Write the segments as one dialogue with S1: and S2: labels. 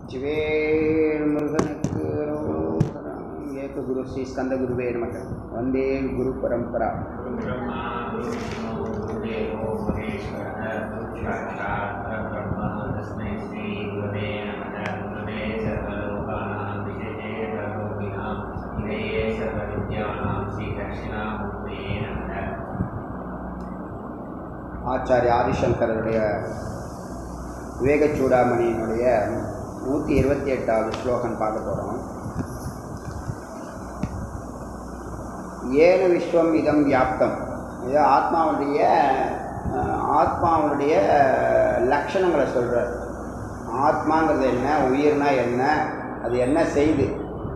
S1: ಶಿವೇರ್ಮೃಗನಕ್ಕೆ ಏಕಗುರು ಶ್ರೀ ಸ್ಕಂದಗುರುವೇ ನಮಃ ವಂದೇ ಗುರು ಪರಂಪರಾ
S2: ब्रह्मा विष्णु देवो महेश्वरः साक्षात् परब्रह्म तस्मै श्रीगुरवे नमः गुरवे सर्वलोकानां विशेषे सर्वोगिनां निधये सर्वविद्यानां श्रीदक्षिणामूर्ते नमः
S1: ஆச்சாரிய ஆதிசங்கரருடைய விவேக சூடாமணியினுடைய நூற்றி இருபத்தி எட்டாவது ஸ்லோகம் பார்க்க போகிறோம் ஏன விஸ்வம் இதம் வியாப்தம் இது ஆத்மாவுடைய அஹ், ஆத்மாவுடைய லட்சணங்களை சொல்கிறார் ஆத்மாங்கிறது என்ன உயிர்னா என்ன அது என்ன செய்து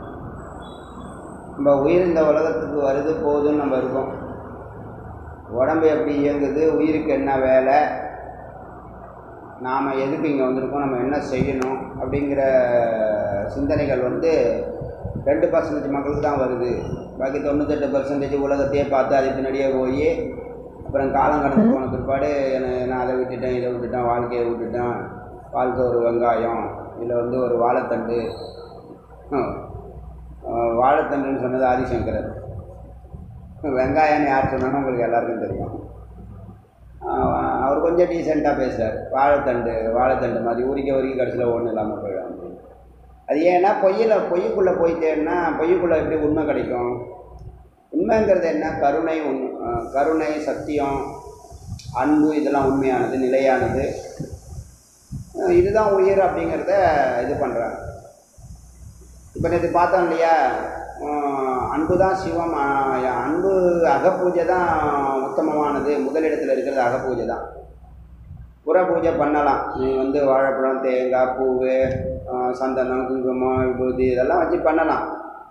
S1: நம்ம உயிர் இந்த உலகத்துக்கு வருது போகுதுன்னு நம்ம இருக்கோம் உடம்பு எப்படி இயங்குது உயிருக்கு என்ன வேலை நாம் எதுக்கு இங்கே வந்திருக்கோம் நம்ம என்ன செய்யணும் அப்படிங்கிற சிந்தனைகள் வந்து ரெண்டு பர்சன்டேஜ் மக்களுக்கு தான் வருது பாக்கி தொண்ணூத்தெட்டு பர்சன்டேஜ் உலகத்தையே பார்த்து அது பின்னாடியே போய் அப்புறம் காலம் கடந்து போன பிற்பாடு என்ன- நான் அதை விட்டுட்டேன் இதை விட்டுட்டேன் வாழ்க்கையை விட்டுட்டேன் வாழ்க்கை ஒரு வெங்காயம் இல்லை வந்து ஒரு வாழைத்தண்டு ஹம், அஹ் வாழைத்தண்டுன்னு சொன்னது ஆதிசங்கரர் வெங்காயம்னு யார் சொன்னாலும் உங்களுக்கு எல்லாருக்கும் தெரியும் ஆஹ் அவர் கொஞ்சம் டீசெண்டாக பேசுகிறார் வாழைத்தண்டு வாழைத்தண்டு மாதிரி உரிக்க உரிக்க கடைசியில் ஒன்றும் இல்லாமல் போயிடும் அப்படின்னு. அது ஏன்னா பொய்யில் பொய்யுக்குள்ளே போய் தேடினா பொய்யுக்குள்ளே எப்படி உண்மை கிடைக்கும் உண்மைங்கிறது என்ன கருணை உண் ஆஹ் கருணை சத்தியம் அன்பு இதெல்லாம் உண்மையானது நிலையானது ஆஹ் இதுதான் உயிர் அப்படிங்கிறத இது பண்ணுறாங்க இப்போ நேற்று பார்த்தோம் இல்லையா ஆஹ் அன்பு தான் சிவம் ஆஹ் அன்பு அகப்பூஜை தான் உத்தமமானது முதலிடத்தில் இருக்கிறது அகப்பூஜை தான் புற பூஜை பண்ணலாம் நீ வந்து வாழைப்பழம் தேங்காய் பூவு ஆஹ் சந்தனம் குங்குமம் விபூதி இதெல்லாம் வச்சு பண்ணலாம்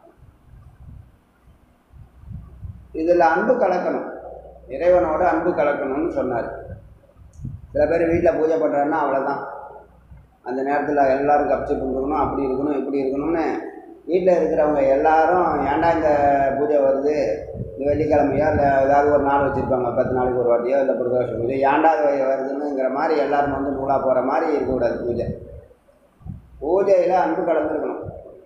S1: இதில் அன்பு கலக்கணும் இறைவனோட அன்பு கலக்கணும்னு சொன்னார் சில பேர் வீட்டில் பூஜை பண்ணுறாருன்னா அவ்வளோதான் அந்த நேரத்தில் எல்லாரும் கப்சி இருக்கணும் அப்படி இருக்கணும் இப்படி இருக்கணும்னு வீட்டில் இருக்கிறவங்க எல்லாரும் ஏன்டா இந்த பூஜை வருது இந்த வெள்ளிக்கிழமையோ இல்லை ஏதாவது ஒரு நாள் வச்சுருப்பாங்க பத்து நாளைக்கு ஒரு வாட்டியோ இல்லை பிரதோஷ பூஜை ஏன்டா இது வருதுன்னுங்கிற மாதிரி எல்லாரும் வந்து நூலாக போகிற மாதிரி இருக்கக்கூடாது பூஜை பூஜையில் அன்பு கலந்துருக்கணும்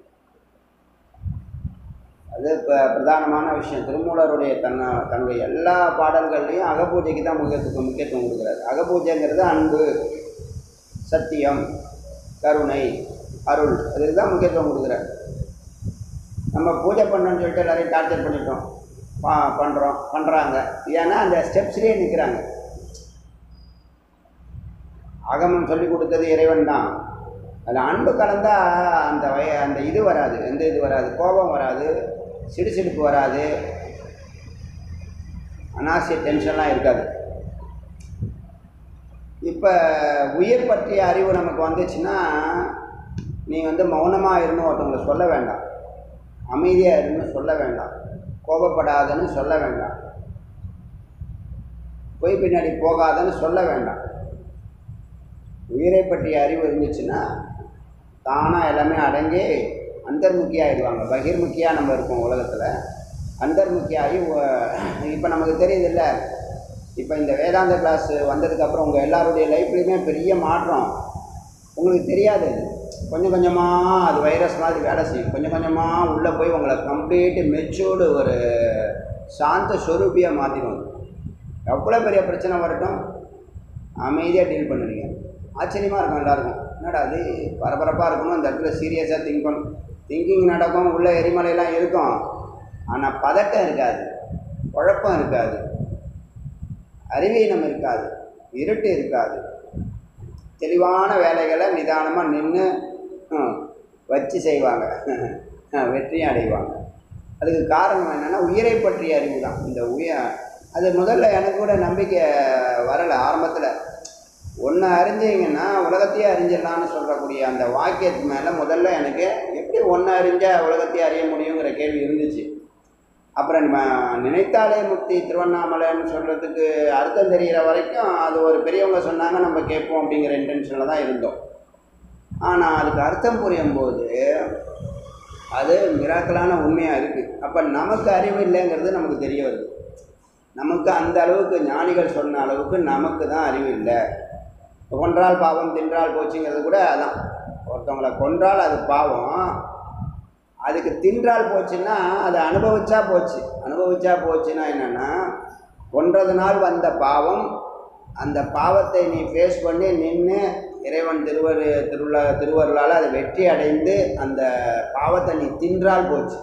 S1: அது இப்போ பிரதானமான விஷயம் திருமூலருடைய தன்ன தன்னுடைய எல்லா பாடல்கள்லையும் அகப்பூஜைக்கு தான் முக்கியத்துவம் முக்கியத்துவம் கொடுக்குறாரு அகப்பூஜைங்கிறது அன்பு சத்தியம் கருணை அருள் அதுக்கு தான் முக்கியத்துவம் கொடுக்குறாரு நம்ம பூஜை பண்ணோன்னு சொல்லிட்டு எல்லாரையும் டார்ச்சர் பண்ணிட்டோம் பா பண்ணுறோம் பண்ணுறாங்க ஏன்னா அந்த ஸ்டெப்ஸ்லேயே நிற்கிறாங்க அகமம் சொல்லி கொடுத்தது இறைவன் தான் அதில் அன்பு கலந்தா அந்த வய அந்த இது வராது எந்த இது வராது கோபம் வராது சிடுசிடுப்பு வராது அனாவசிய டென்ஷன்லாம் இருக்காது இப்போ உயிர் பற்றிய அறிவு நமக்கு வந்துச்சுன்னா நீ வந்து மௌனமாக இருந்து ஒருத்தவங்களை சொல்ல வேண்டாம் அமைதியாக இருந்து சொல்ல வேண்டாம் கோபப்படாதன்னு சொல்ல வேண்டாம் பொய் பின்னாடி போகாதன்னு சொல்ல வேண்டாம் உயிரை பற்றிய அறிவு இருந்துச்சுன்னா தானாக எல்லாமே அடங்கி அந்தர்முக்கியாகிடுவாங்க பகிர்முக்கியாக நம்ம இருக்கோம் உலகத்தில் அந்தர்முக்கியாகி இப்போ நமக்கு தெரியுதுல்ல இப்போ இந்த வேதாந்த கிளாஸ் வந்ததுக்கப்புறம் உங்கள் எல்லாருடைய லைஃப்லேயுமே பெரிய மாற்றம் உங்களுக்கு தெரியாது அது. கொஞ்சம் கொஞ்சமாக அது வைரஸ் மாதிரி வேலை செய்யும் கொஞ்சம் கொஞ்சமாக உள்ளே போய் உங்களை கம்ப்ளீட் மெச்சூர்டு ஒரு சாந்த ஸ்வரூபியாக மாற்றிடும் எவ்வளோ பெரிய பிரச்சனை வரட்டும் அமைதியாக டீல் பண்ணுவீங்க ஆச்சரியமாக இருக்கும் எல்லாருக்கும் என்னடா அது பரபரப்பாக இருக்கணும் இந்த இடத்துல சீரியஸாக திங்க் பண்ணும் திங்கிங் நடக்கும் உள்ள எரிமலையெல்லாம் இருக்கும் ஆனால் பதட்டம் இருக்காது குழப்பம் இருக்காது அறிவீனம் இருக்காது இருட்டு இருக்காது தெளிவான வேலைகளை நிதானமாக நின்று வச்சு செய்வாங்க வெற்றியும் அடைவாங்க அதுக்கு காரணம் என்னென்னா உயிரை பற்றிய அறிவு தான் இந்த உய அது முதல்ல எனக்கு கூட நம்பிக்கை வரலை ஆரம்பத்தில் ஒன்று அறிஞ்சீங்கன்னா உலகத்தையே அறிஞ்சிடலாம்னு சொல்லக்கூடிய அந்த வாக்கியத்து மேலே முதல்ல எனக்கு எப்படி ஒன்று அறிஞ்ச உலகத்தையே அறிய முடியுங்கிற கேள்வி இருந்துச்சு அப்புறம் நம்ம நினைத்தாலே முக்தி திருவண்ணாமலைன்னு சொல்கிறதுக்கு அர்த்தம் தெரிகிற வரைக்கும் அது ஒரு பெரியவங்க சொன்னாங்க நம்ம கேட்போம் அப்படிங்கிற இன்டென்ஷனில் தான் இருந்தோம் ஆனால் அதுக்கு அர்த்தம் புரியும் போது அது மிராக்கலான உண்மையாக இருக்குது அப்போ நமக்கு அறிவு இல்லைங்கிறது நமக்கு தெரிய வருது நமக்கு அந்த அளவுக்கு ஞானிகள் சொன்ன அளவுக்கு நமக்கு தான் அறிவு இல்லை ஒன்றால் பாவம் தின்றால் போச்சுங்கிறது கூட அதான் ஒருத்தவங்களை கொன்றால் அது பாவம் அதுக்கு தின்றால் போச்சுன்னா அதை அனுபவிச்சா போச்சு அனுபவிச்சா போச்சுன்னா என்னென்னா கொன்றதுனால் வந்த பாவம் அந்த பாவத்தை நீ ஃபேஸ் பண்ணி நின்று இறைவன் திருவர் திருவிழா திருவருளால் அதை வெற்றி அடைந்து அந்த பாவத்தை நீ தின்றால் போச்சு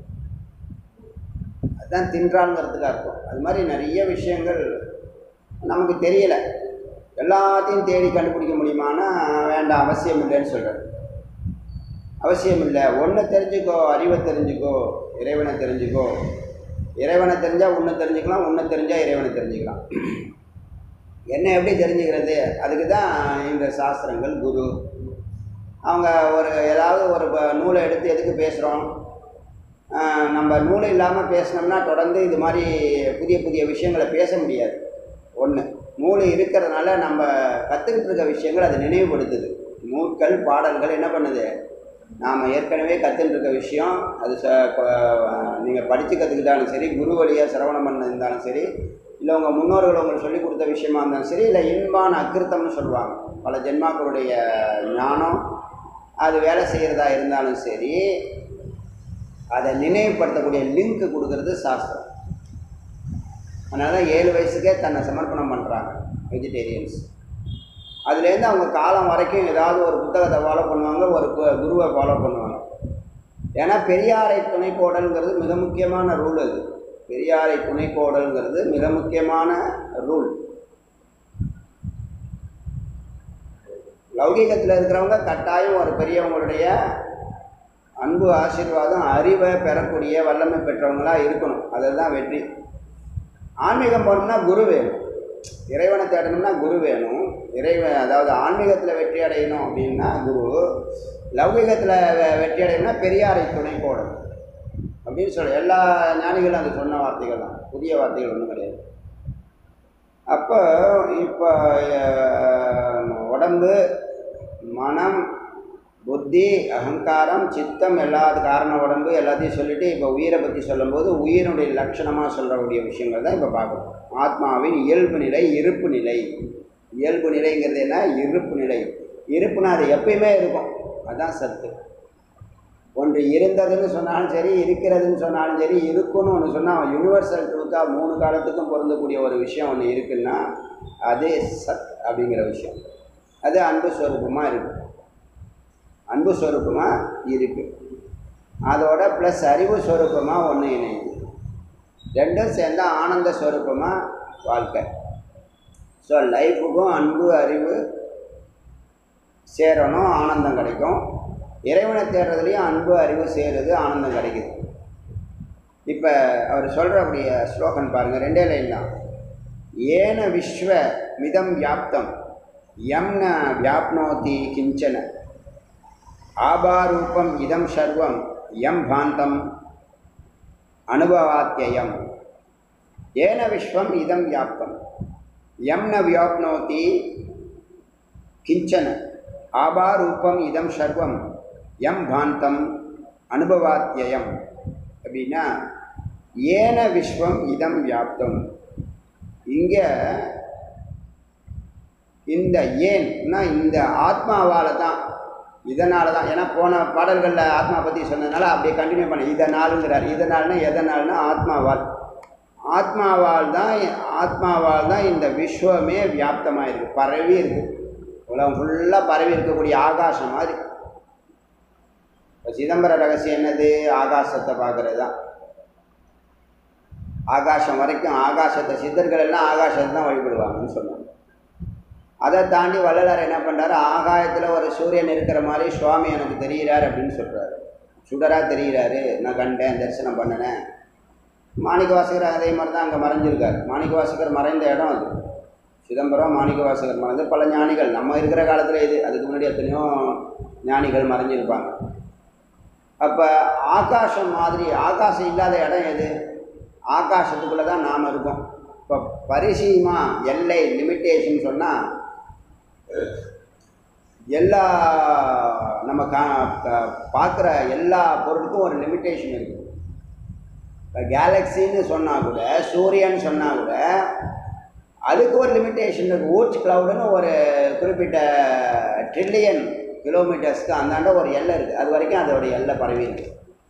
S1: அதுதான் தின்றாங்கிறதுக்கு அர்த்தம் அது மாதிரி நிறைய விஷயங்கள் நமக்கு தெரியல எல்லாத்தையும் தேடி கண்டுபிடிக்க முடியுமானா வேண்டாம் அவசியம் இல்லைன்னு சொல்கிறேன் அவசியம் இல்லை ஒன்றை தெரிஞ்சுக்கோ அறிவை தெரிஞ்சுக்கோ இறைவனை தெரிஞ்சுக்கோ இறைவனை தெரிஞ்சால் ஒன்று தெரிஞ்சுக்கலாம் ஒன்று தெரிஞ்சால் இறைவனை தெரிஞ்சுக்கலாம் என்ன எப்படி தெரிஞ்சுக்கிறது அதுக்கு தான் இந்த சாஸ்திரங்கள் குரு அவங்க ஒரு ஏதாவது ஒரு ப- நூலை எடுத்து எதுக்கு பேசுகிறோம் நம்ம நூல் இல்லாமல் பேசினோம்னா தொடர்ந்து இது மாதிரி புதிய புதிய விஷயங்களை பேச முடியாது ஒன்று நூல் இருக்கிறதுனால நம்ம கற்றுக்கிட்டு இருக்க விஷயங்கள் அது நினைவுபடுத்துது நூல்கள் பாடல்கள் என்ன பண்ணுது நாம் ஏற்கனவே கற்றுட்டு இருக்க விஷயம் அது ச நீங்கள் படித்து கற்றுக்கிட்டாலும் சரி குரு வழியாக சிரவணம் பண்ணிருந்தாலும் சரி இல்லை உங்கள் முன்னோர்கள் உங்களுக்கு சொல்லிக் கொடுத்த விஷயமா இருந்தாலும் சரி இல்லை இன்பான அக்கிருத்தம்னு சொல்லுவாங்க பல ஜென்மாக்களுடைய ஞானம் அது வேலை செய்கிறதா இருந்தாலும் சரி அதை நினைவுபடுத்தக்கூடிய லிங்க் கொடுக்கறது சாஸ்திரம் அதனால தான் ஏழு வயசுக்கே தன்னை சமர்ப்பணம் பண்ணுறாங்க வெஜிடேரியன்ஸ் அதுலேருந்து அவங்க காலம் வரைக்கும் ஏதாவது ஒரு புத்தகத்தை ஃபாலோ பண்ணுவாங்க ஒரு கு- குருவை ஃபாலோ பண்ணுவாங்க ஏன்னா பெரியாரை துணைக்கோடல்ங்கிறது மிக முக்கியமான ரூல் அது பெரியாரை துணைக்கோடல்ங்கிறது மிக முக்கியமான ரூல் லௌகீகத்தில் இருக்கிறவங்க கட்டாயம் ஒரு பெரியவங்களுடைய அன்பு ஆசீர்வாதம் அறிவை பெறக்கூடிய வல்லமை பெற்றவங்களா இருக்கணும் அதுதான் வெற்றி ஆன்மீகம் போகணும்னா குரு வேணும் இறைவனை தேடணும்னா குரு வேணும் இறைவன் அதாவது ஆன்மீகத்தில் வெற்றி அடையணும் அப்படின்னா குரு லௌகிகத்தில் வெ- வெற்றி அடையணும்னா பெரியாரை துணை போடணும் அப்படின்னு சொல்ல எல்லா ஞானிகளும் அது சொன்ன வார்த்தைகள் தான் புதிய வார்த்தைகள் ஒன்றும் கிடையாது அப்போ இப்போ அஹ், உடம்பு மனம் புத்தி அகங்காரம் சித்தம் எல்லா காரண உடம்பு எல்லாத்தையும் சொல்லிட்டு இப்போ உயிரை பற்றி சொல்லும்போது உயிரினுடைய லட்சணமாக சொல்லக்கூடிய விஷயங்கள் தான் இப்போ பார்க்கணும் ஆத்மாவின் இயல்பு நிலை இருப்பு நிலை இயல்பு நிலைங்கிறது என்ன இருப்பு நிலை இருப்புனா அது எப்பயுமே இருக்கும் அதுதான் சத்து ஒன்று இருந்ததுன்னு சொன்னாலும் சரி இருக்கிறதுன்னு சொன்னாலும் சரி இருக்குன்னு ஒன்று சொன்னால் யூனிவர்சல் ட்ரூத்தாக மூணு காலத்துக்கும் பொருந்தக்கூடிய ஒரு விஷயம் ஒன்று இருக்குன்னா அது சத் அப்படிங்கிற விஷயம் அது அன்பு ஸ்வரூபமாக இருக்குது அன்பு ஸ்வரூபமாக இருக்குது அதோட ப்ளஸ் அறிவு ஸ்வரூபமாக ஒன்று இணையுது ரெண்டும் சேர்ந்தா ஆனந்த ஸ்வரூபமாக வாழ்க்கை ஸோ லைஃபுக்கும் அன்பு அறிவு சேரணும் ஆனந்தம் கிடைக்கும் இறைவனை தேடுறதுலையும் அன்பு அறிவு சேருது ஆனந்தம் கிடைக்குது இப்போ அவர் சொல்கிறக்கூடிய ஸ்லோகன் பாருங்கள் ரெண்டே லைன் தான் ஏன விஸ்வ மிதம் வியாப்தம் எம் ந வியாப்னோதி கிஞ்சன ஆபாரூபம் இதம் சர்வம் எம் பாந்தம் அனுபவாத்தியம் ஏன விஸ்வம் இதம் வியாப்தம் எம் ந வியாப்னோதி கிஞ்சன ஆபாரூபம் இதம் சர்வம் எம் பாந்தம் அனுபவாத்தியம் அப்படின்னா ஏன விஸ்வம் இதம் வியாப்தம் இங்கே இந்த ஏன்னா இந்த ஆத்மாவால் தான் இதனால தான் ஏன்னா போன பாடல்களில் ஆத்மா பற்றி சொன்னதுனால அப்படியே கண்டினியூ பண்ண இதனாலுங்கிறார் இதனால்னா எதனால்னா ஆத்மாவால் ஆத்மாவால் தான் ஆத்மாவால் தான் இந்த விஸ்வமே வியாப்தமாக இருக்குது பரவி இருக்குது உலகம் ஃபுல்லாக பரவி இருக்கக்கூடிய ஆகாசம் மாதிரி இப்போ சிதம்பர ரகசியம் என்னது ஆகாசத்தை பார்க்கறது தான் ஆகாசம் வரைக்கும் ஆகாசத்தை சித்தர்கள் எல்லாம் ஆகாசத்தை தான் வழிபடுவாங்கன்னு சொன்னாங்க அதை தாண்டி வள்ளலார் என்ன பண்ணுறாரு ஆகாயத்தில் ஒரு சூரியன் இருக்கிற மாதிரி சுவாமி எனக்கு தெரிகிறார் அப்படின்னு சொல்கிறாரு சுடராக தெரிகிறாரு நான் கண்டேன் தரிசனம் பண்ணினேன் மாணிக்க வாசகர் அதே மாதிரி தான் அங்கே மறைஞ்சிருக்கார் மாணிக்க வாசகர் மறைந்த இடம் அது சிதம்பரம் மாணிக்க வாசகர் மறைந்து பல ஞானிகள் நம்ம இருக்கிற காலத்தில் இது அதுக்கு முன்னாடி எத்தனையோ ஞானிகள் மறைஞ்சிருப்பாங்க அப்போ ஆகாசம் மாதிரி ஆகாசம் இல்லாத இடம் எது ஆகாசத்துக்குள்ளே தான் நாம் இருக்கோம் இப்போ பரிசீமா எல்லை லிமிட்டேஷன் சொன்னால் எல்லா நம்ம கா பார்க்குற எல்லா பொருளுக்கும் ஒரு லிமிட்டேஷன் இருக்குது இப்போ கேலக்சின்னு சொன்னால் கூட சூரியன் சொன்னால் கூட அதுக்கு ஒரு லிமிட்டேஷன் இருக்குது ஊர்ச் க்ளவுடுன்னு ஒரு குறிப்பிட்ட ட்ரில்லியன் கிலோமீட்டர்ஸ்க்கு அந்தாண்ட ஒரு எல்லை இருக்குது அது வரைக்கும் அதோட எல்லை பரவி இருக்கு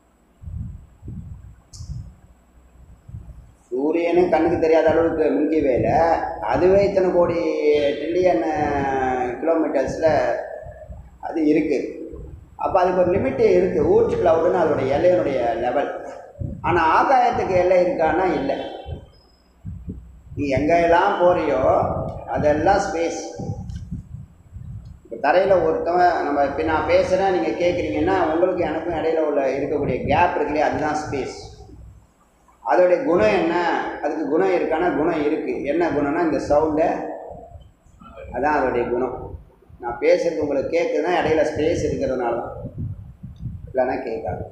S1: சூரியனே கண்ணுக்கு தெரியாத அளவுக்கு மில்கி வேல அதுவே இத்தனை கோடி ட்ரில்லியன் கிலோமீட்டர்ஸில் அது இருக்குது அப்போ அதுக்கு ஒரு லிமிட்டு இருக்குது ஊர்ச் கிளவுடுன்னு அதோட எல்லையினுடைய லெவல் ஆனால் ஆகாயத்துக்கு எல்லை இருக்கான்னா இல்லை நீ எங்கெல்லாம் போறியோ அதெல்லாம் ஸ்பேஸ் இப்போ தரையில் ஒருத்தவன் நம்ம இப்போ நான் பேசுகிறேன் நீங்கள் கேட்குறீங்கன்னா உங்களுக்கு எனக்கும் இடையில உள்ள இருக்கக்கூடிய கேப் இருக்குல்லையே அதுதான் ஸ்பேஸ் அதோடைய குணம் என்ன அதுக்கு குணம் இருக்கானா குணம் இருக்குது என்ன குணம்னா இந்த சவுண்டை அதான் அதோடைய குணம் நான் பேசுறது உங்களுக்கு கேட்குதுன்னா இடையில ஸ்பேஸ் இருக்கிறதுனால தான் இல்லைன்னா கேட்காது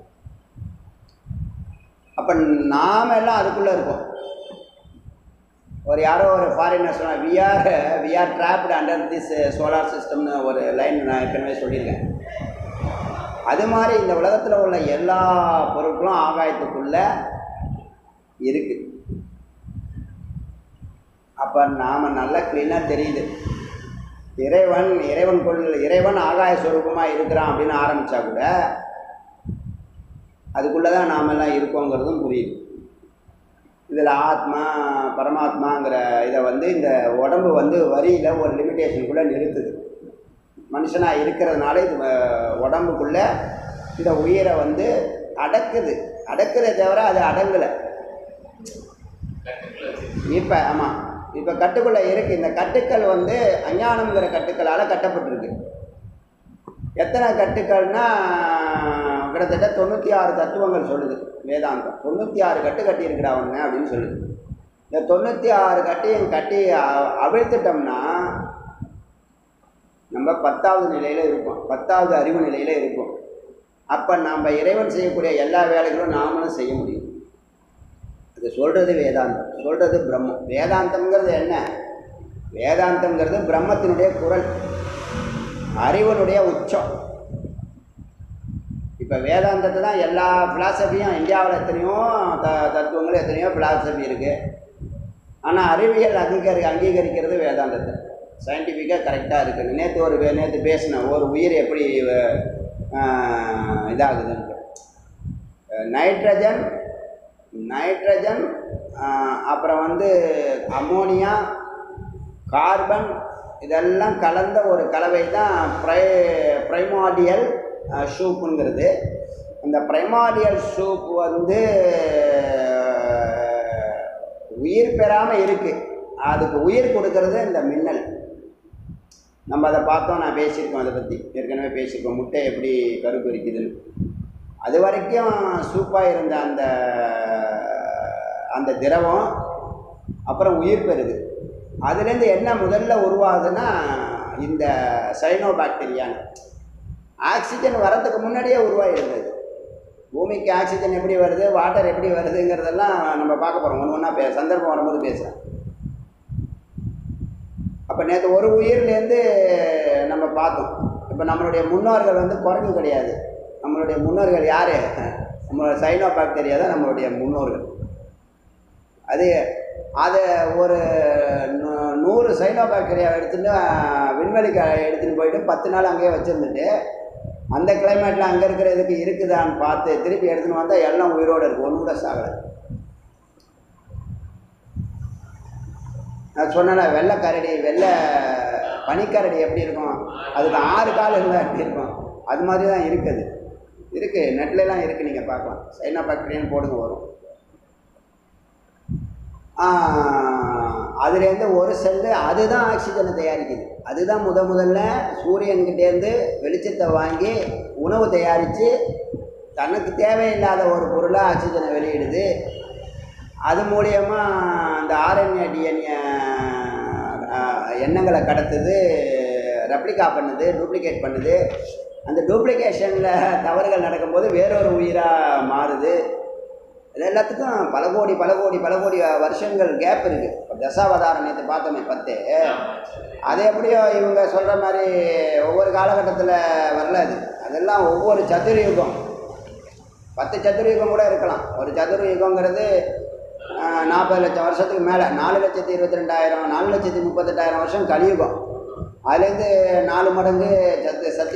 S1: அப்போ நாம எல்லாம் அதுக்குள்ளே இருக்கோம் ஒரு யாரோ ஒரு ஃபாரினர் சொன்னார் we are we are trapped under this solar சிஸ்டம்னு ஒரு லைன் நான் ஏற்கனவே சொல்லியிருக்கேன் அது மாதிரி இந்த உலகத்தில் உள்ள எல்லா பொருட்களும் ஆகாயத்துக்குள்ளே இருக்குது அப்போ நாம் நல்லா க்ளீனாக தெரியுது இறைவன் இறைவன் கொள் இறைவன் ஆகாய ஸ்வரூபமாக இருக்கிறான் அப்படின்னு ஆரம்பித்தா கூட அதுக்குள்ளே தான் நாமெல்லாம் இருக்கோங்கிறதும் புரியுது இதில் ஆத்மா பரமாத்மாங்கிற இதை வந்து இந்த உடம்பு வந்து வரியில் ஒரு லிமிட்டேஷனுக்குள்ளே நிறுத்துது மனுஷனாக இருக்கிறதுனால இது வ- உடம்புக்குள்ளே இந்த உயிரை வந்து அடக்குது அடக்குதே தவிர அது அடங்கலை இப்போ ஆமாம் இப்போ கட்டுக்குள்ளே இருக்குது இந்த கட்டுக்கள் வந்து அஞ்ஞானம்ங்கிற கட்டுக்களால் கட்டப்பட்டிருக்கு எத்தனை கட்டுக்கள்னா கிட்டத்தட்ட தொண்ணூற்றி ஆறு தத்துவங்கள் சொல்லுது வேதாந்தம் தொண்ணூற்றி ஆறு கட்டு கட்டியிருக்கிறா அவன் அப்படின்னு சொல்லுது இந்த தொண்ணூற்றி ஆறு கட்டையும் கட்டி அ- அவிழ்த்துட்டோம்னா நம்ம பத்தாவது நிலையில் இருப்போம் பத்தாவது அறிவு நிலையில் இருப்போம் அப்போ நம்ம இறைவன் செய்யக்கூடிய எல்லா வேலைகளும் நாமளும் செய்ய முடியும் அது சொல்கிறது வேதாந்தம் சொல்கிறது பிரம்மம் வேதாந்தம்ங்கிறது என்ன வேதாந்தம்ங்கிறது பிரம்மத்தினுடைய குரல் அறிவனுடைய உச்சம் இப்போ வேதாந்தத்தை தான் எல்லா ஃபிலாசபியும் இந்தியாவில் எத்தனையோ த தத்துவங்கள் எத்தனையோ ஃபிலாசபி இருக்குது ஆனால் அறிவியல் அங்கீகரி அங்கீகரிக்கிறது வேதாந்தத்தை சயின்டிஃபிக்காக கரெக்டாக இருக்குது நேற்று ஒரு நேற்று பேசினேன் ஒரு உயிர் எப்படி அஹ், இதாகுதுன்ட்டு நைட்ரஜன் நைட்ரஜன் ஆஹ், அப்புறம் வந்து அமோனியா கார்பன் இதெல்லாம் கலந்த ஒரு கலவை தான் ப்ரை ப்ரைமாடியல் ஷூப்புங்கிறது அந்த ப்ரைமாடியல் ஷூப் வந்து ஆஹ், உயிர் பெறாமல் இருக்குது அதுக்கு உயிர் கொடுக்கறது இந்த மின்னல் நம்ம அதை பார்த்தோம் நான் பேசியிருக்கோம் அதை பற்றி ஏற்கனவே பேசியிருக்கோம் முட்டை எப்படி கருப்பு இருக்குதுன்னு அது வரைக்கும் சூப்பாக இருந்த அந்த அந்த திரவம் அப்புறம் உயிர் பெறுது அதுலேருந்து என்ன முதல்ல உருவாகுதுன்னா இந்த சைனோ பாக்டீரியான்னு ஆக்சிஜன் வரதுக்கு முன்னாடியே உருவாகிருந்தது பூமிக்கு ஆக்சிஜன் எப்படி வருது வாட்டர் எப்படி வருதுங்கிறதெல்லாம் நம்ம பார்க்க போகிறோம் ஒன்று ஒன்றா பே சந்தர்ப்பம் வரும்போது பேசுகிறேன் அப்போ நேற்று ஒரு உயிர்லேருந்து நம்ம பார்த்தோம் இப்போ நம்மளுடைய முன்னோர்கள் வந்து குரங்கு கிடையாது நம்மளுடைய முன்னோர்கள் யார் நம்மளோட சைனோ பாக்டீரியா தான் நம்மளுடைய முன்னோர்கள் அது அதை ஒரு நூ- நூறு சைனோ பாக்டீரியாவை எடுத்துட்டு விண்வெளிக்கு எடுத்துகிட்டு போயிட்டு பத்து நாள் அங்கேயே வச்சுருந்துட்டு அந்த கிளைமேட்டில் அங்கே இருக்கிற இதுக்கு இருக்குதான்னு பார்த்து திருப்பி எடுத்துன்னு வந்தால் எல்லாம் உயிரோடு இருக்குது ஒன்று கூட சாகலை நான் சொன்னேன்ல வெள்ளை கரடி வெள்ளை பனிக்கரடி எப்படி இருக்கும் அதுக்கு ஆறு கால் இருந்தால் எப்படி இருக்கும் அது மாதிரி தான் இருக்குது இருக்குது நெட்லலாம் இருக்குது நீங்கள் பார்க்கலாம் சைனா பாக்டீரியான்னு போடுங்க வரும் அதுலேருந்து ஒரு செல்லு அதுதான் ஆக்சிஜனை தயாரிக்குது அதுதான் முத முதல்ல சூரியன்கிட்டேருந்து வெளிச்சத்தை வாங்கி உணவு தயாரித்து தனக்கு தேவையில்லாத ஒரு பொருளை ஆக்சிஜனை வெளியிடுது அது மூலியமா அந்த ஆர்என்ஏ டிஎன்ஏ எண்ணங்களை கடத்துது ரெப்ளிகா பண்ணுது டூப்ளிகேட் பண்ணுது அந்த டூப்ளிகேஷனில் தவறுகள் நடக்கும்போது வேறொரு உயிராக மாறுது இது எல்லாத்துக்கும் பல கோடி பல கோடி பல கோடி வருஷங்கள் கேப் இருக்குது இப்போ தசாவதாரம் நேற்று பார்த்தோமே பத்து அது எப்படியோ இவங்க சொல்கிற மாதிரி ஒவ்வொரு காலகட்டத்தில் வரல அது அதெல்லாம் ஒவ்வொரு சதுர்யுகம் பத்து சதுர்யுகம் கூட இருக்கலாம் ஒரு சதுர்யுகங்கிறது நாற்பது லட்சம் வருஷத்துக்கு மேலே நாலு லட்சத்தி இருபத்தி ரெண்டாயிரம் நாலு லட்சத்தி முப்பத்தெட்டாயிரம் வருஷம் கலியுகம் அதுலேருந்து நாலு மடங்கு சத்து சத்திய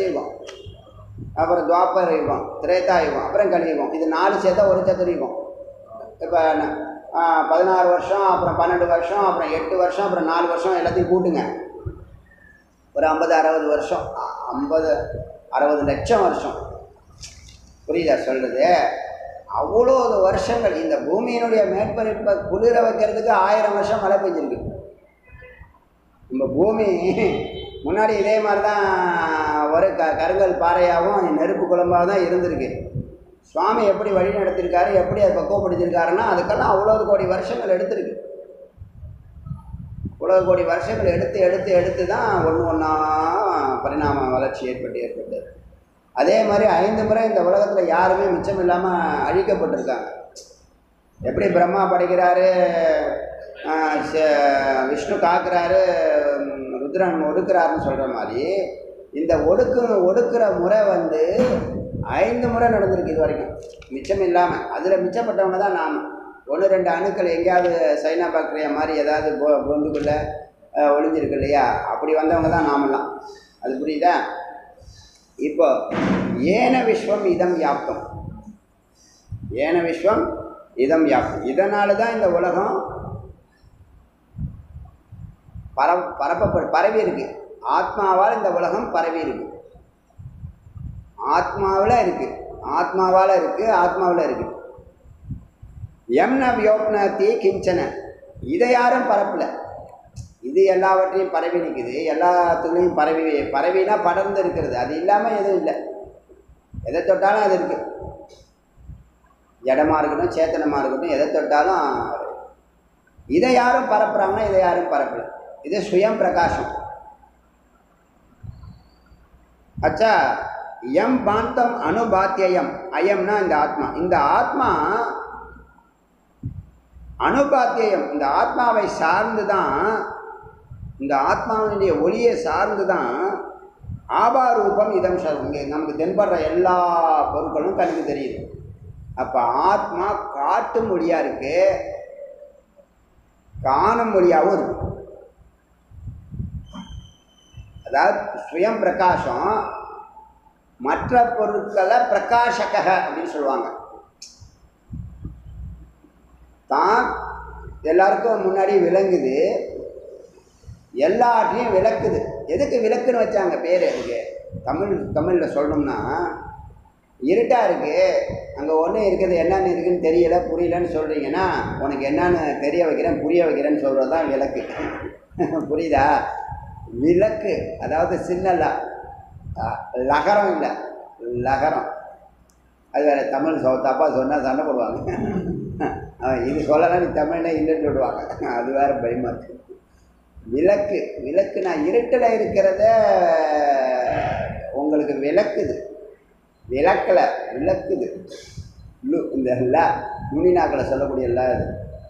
S1: சத்தியுகம் அப்புறம் துவாபர யுகம் திரேதா யுகம் அப்புறம் கலியுகம் இது நாலு சேர்த்தா ஒரு சதுரயுகம் இப்போ பதினாறு வருஷம் அப்புறம் பன்னெண்டு வருஷம் அப்புறம் எட்டு வருஷம் அப்புறம் நாலு வருஷம் எல்லாத்தையும் கூட்டுங்க ஒரு ஐம்பது அறுபது வருஷம் அ- ஐம்பது அறுபது லட்சம் வருஷம் புரியுதா சொல்கிறது அவ்வளோ வருஷங்கள் இந்த பூமியினுடைய மேற்பரப்பை குளிர வைக்கிறதுக்கு ஆயிரம் வருஷம் மழை பெஞ்சிருக்கு நம்ம பூமி முன்னாடி இதே மாதிரி தான் ஒரு க கருங்கல் பாறையாகவும் நெருப்பு குழம்பாக தான் இருந்திருக்கு சுவாமி எப்படி வழி நடத்திருக்காரு எப்படி அதை பக்குவப்படுத்தியிருக்காருன்னா அதுக்கெல்லாம் அவ்வளோ கோடி வருஷங்கள் எடுத்திருக்கு இவ்வளோ கோடி வருஷங்கள் எடுத்து எடுத்து எடுத்து தான் ஒன்று ஒன்றா பரிணாம வளர்ச்சி ஏற்பட்டு ஏற்பட்டு அதே மாதிரி ஐந்து முறை இந்த உலகத்தில் யாருமே மிச்சம் இல்லாமல் அழிக்கப்பட்டிருக்காங்க எப்படி பிரம்மா படைக்கிறாரு ஆஹ் ச- விஷ்ணு காக்குறாரு ம், ருத்ரன் ஒடுக்குறாருன்னு சொல்கிற மாதிரி இந்த ஒடுக்கு ஒடுக்குற முறை வந்து ஐந்து முறை நடந்திருக்கு இது வரைக்கும் மிச்சம் இல்லாமல் அதில் மிச்சப்பட்டவங்க தான் நாம் ஒன்று ரெண்டு அணுக்கள் எங்கேயாவது சைனா பாக்டீரியா மாதிரி ஏதாவது பொ பொந்துக்குள்ளே ஒளிஞ்சிருக்கு இல்லையா அப்படி வந்தவங்க தான் நாமெல்லாம் அது புரியுதா இப்போ ஏன விஸ்வம் இதம் யாப்தம் ஏன விஸ்வம் இதம் யாப்தம் இதனால தான் இந்த உலகம் பர பரப்ப பரவி இருக்கு ஆத்மாவால் இந்த உலகம் பரவி இருக்கு ஆத்மாவில் இருக்கு ஆத்மாவால் இருக்கு ஆத்மாவில் இருக்கு எம்ன வியோப்னதி கிஞ்சன இதை யாரும் பரப்பல இது எல்லாவற்றையும் பரவி நிற்குது எல்லாத்துலேயும் பரவி பரவினா படர்ந்து இருக்கிறது அது இல்லாமல் எதுவும் இல்லை எதை தொட்டாலும் அது இருக்கு ஜடமாக இருக்கட்டும் சேத்தனமாக இருக்கட்டும் எதை தொட்டாலும் இதை யாரும் பரப்புறாங்கன்னா இதை யாரும் பரப்பல இது சுயம் பிரகாசம் அச்சா எம் பாந்தம் அனுபாத்தியம் அயம்னா இந்த ஆத்மா இந்த ஆத்மா அனுபாத்தியம் இந்த ஆத்மாவை சார்ந்து தான் இந்த ஆத்மாவினுடைய ஒளியை சார்ந்து தான் ஆபாரூபம் இதம் சர்வம் இங்கே நமக்கு தென்படுற எல்லா பொருட்களும் கண்ணுக்கு தெரியுது அப்போ ஆத்மா காட்டு மொழியாக இருக்கு காணும் மொழியாகவும் இருக்கு அதாவது சுயம் பிரகாசம் மற்ற பொருட்களை பிரகாசக அப்படின்னு சொல்லுவாங்க தான் எல்லாருக்கும் முன்னாடி விளங்குது எல்லாற்றையும் விளக்குது எதுக்கு விளக்குன்னு வச்சாங்க பேர் அதுக்கு தமிழ் தமிழில் சொல்லணும்னா இருட்டாக இருக்குது அங்கே ஒன்றும் இருக்குது என்னென்னு இருக்குன்னு தெரியல புரியலன்னு சொல்கிறீங்கன்னா உனக்கு என்னன்னு தெரிய வைக்கிறேன் புரிய வைக்கிறேன்னு சொல்கிறது தான் விளக்கு புரியுதா விளக்கு அதாவது சின்னலா அஹ், லகரம் இல்லை லகரம் அது வேறு தமிழ் சொ தப்பாக சொன்னால் சண்டை போடுவாங்க அவன் இது சொல்லலாம் நீ தமிழ்னா இல்லைன்னு சொல்லுவாங்க அது வேறு பயமாக இருக்கு விளக்கு விளக்கு நான் இருட்டில் இருக்கிறத உங்களுக்கு விளக்குது விளக்கல விளக்குது லு இந்த ல நுனிநாக்கில் சொல்லக்கூடிய ல இது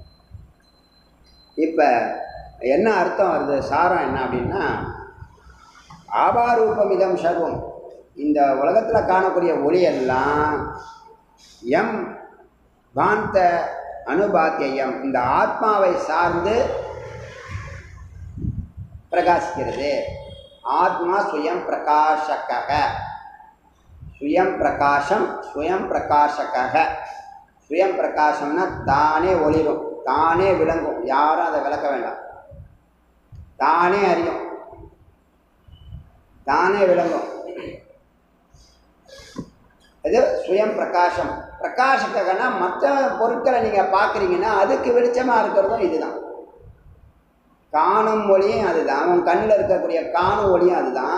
S1: இப்போ என்ன அர்த்தம் வருது சாரம் என்ன அப்படின்னா ஆபாரூபம் இதம் சர்வம் இந்த உலகத்தில் காணக்கூடிய ஒளி எல்லாம் எம் பாந்த அனுபாத்தியம் இந்த ஆத்மாவை சார்ந்து பிரகாசிக்கிறது ஆத்மா சுயம் பிரகாசக சுயம் பிரகாசம் சுயம் பிரகாசக சுயம் பிரகாசம்னா தானே ஒளிரும் தானே விளங்கும் யாரும் அதை விளக்க வேண்டாம் தானே அறியும் தானே விளங்கும் இது சுயம் பிரகாசம் பிரகாசகன்னா மற்ற பொருட்களை நீங்கள் பார்க்குறீங்கன்னா அதுக்கு வெளிச்சமாக இருக்கிறதும் இதுதான் காணும் ஒளியும் அதுதான் உன் கண்ணில் இருக்கக்கூடிய காணும் ஒளியும் அதுதான்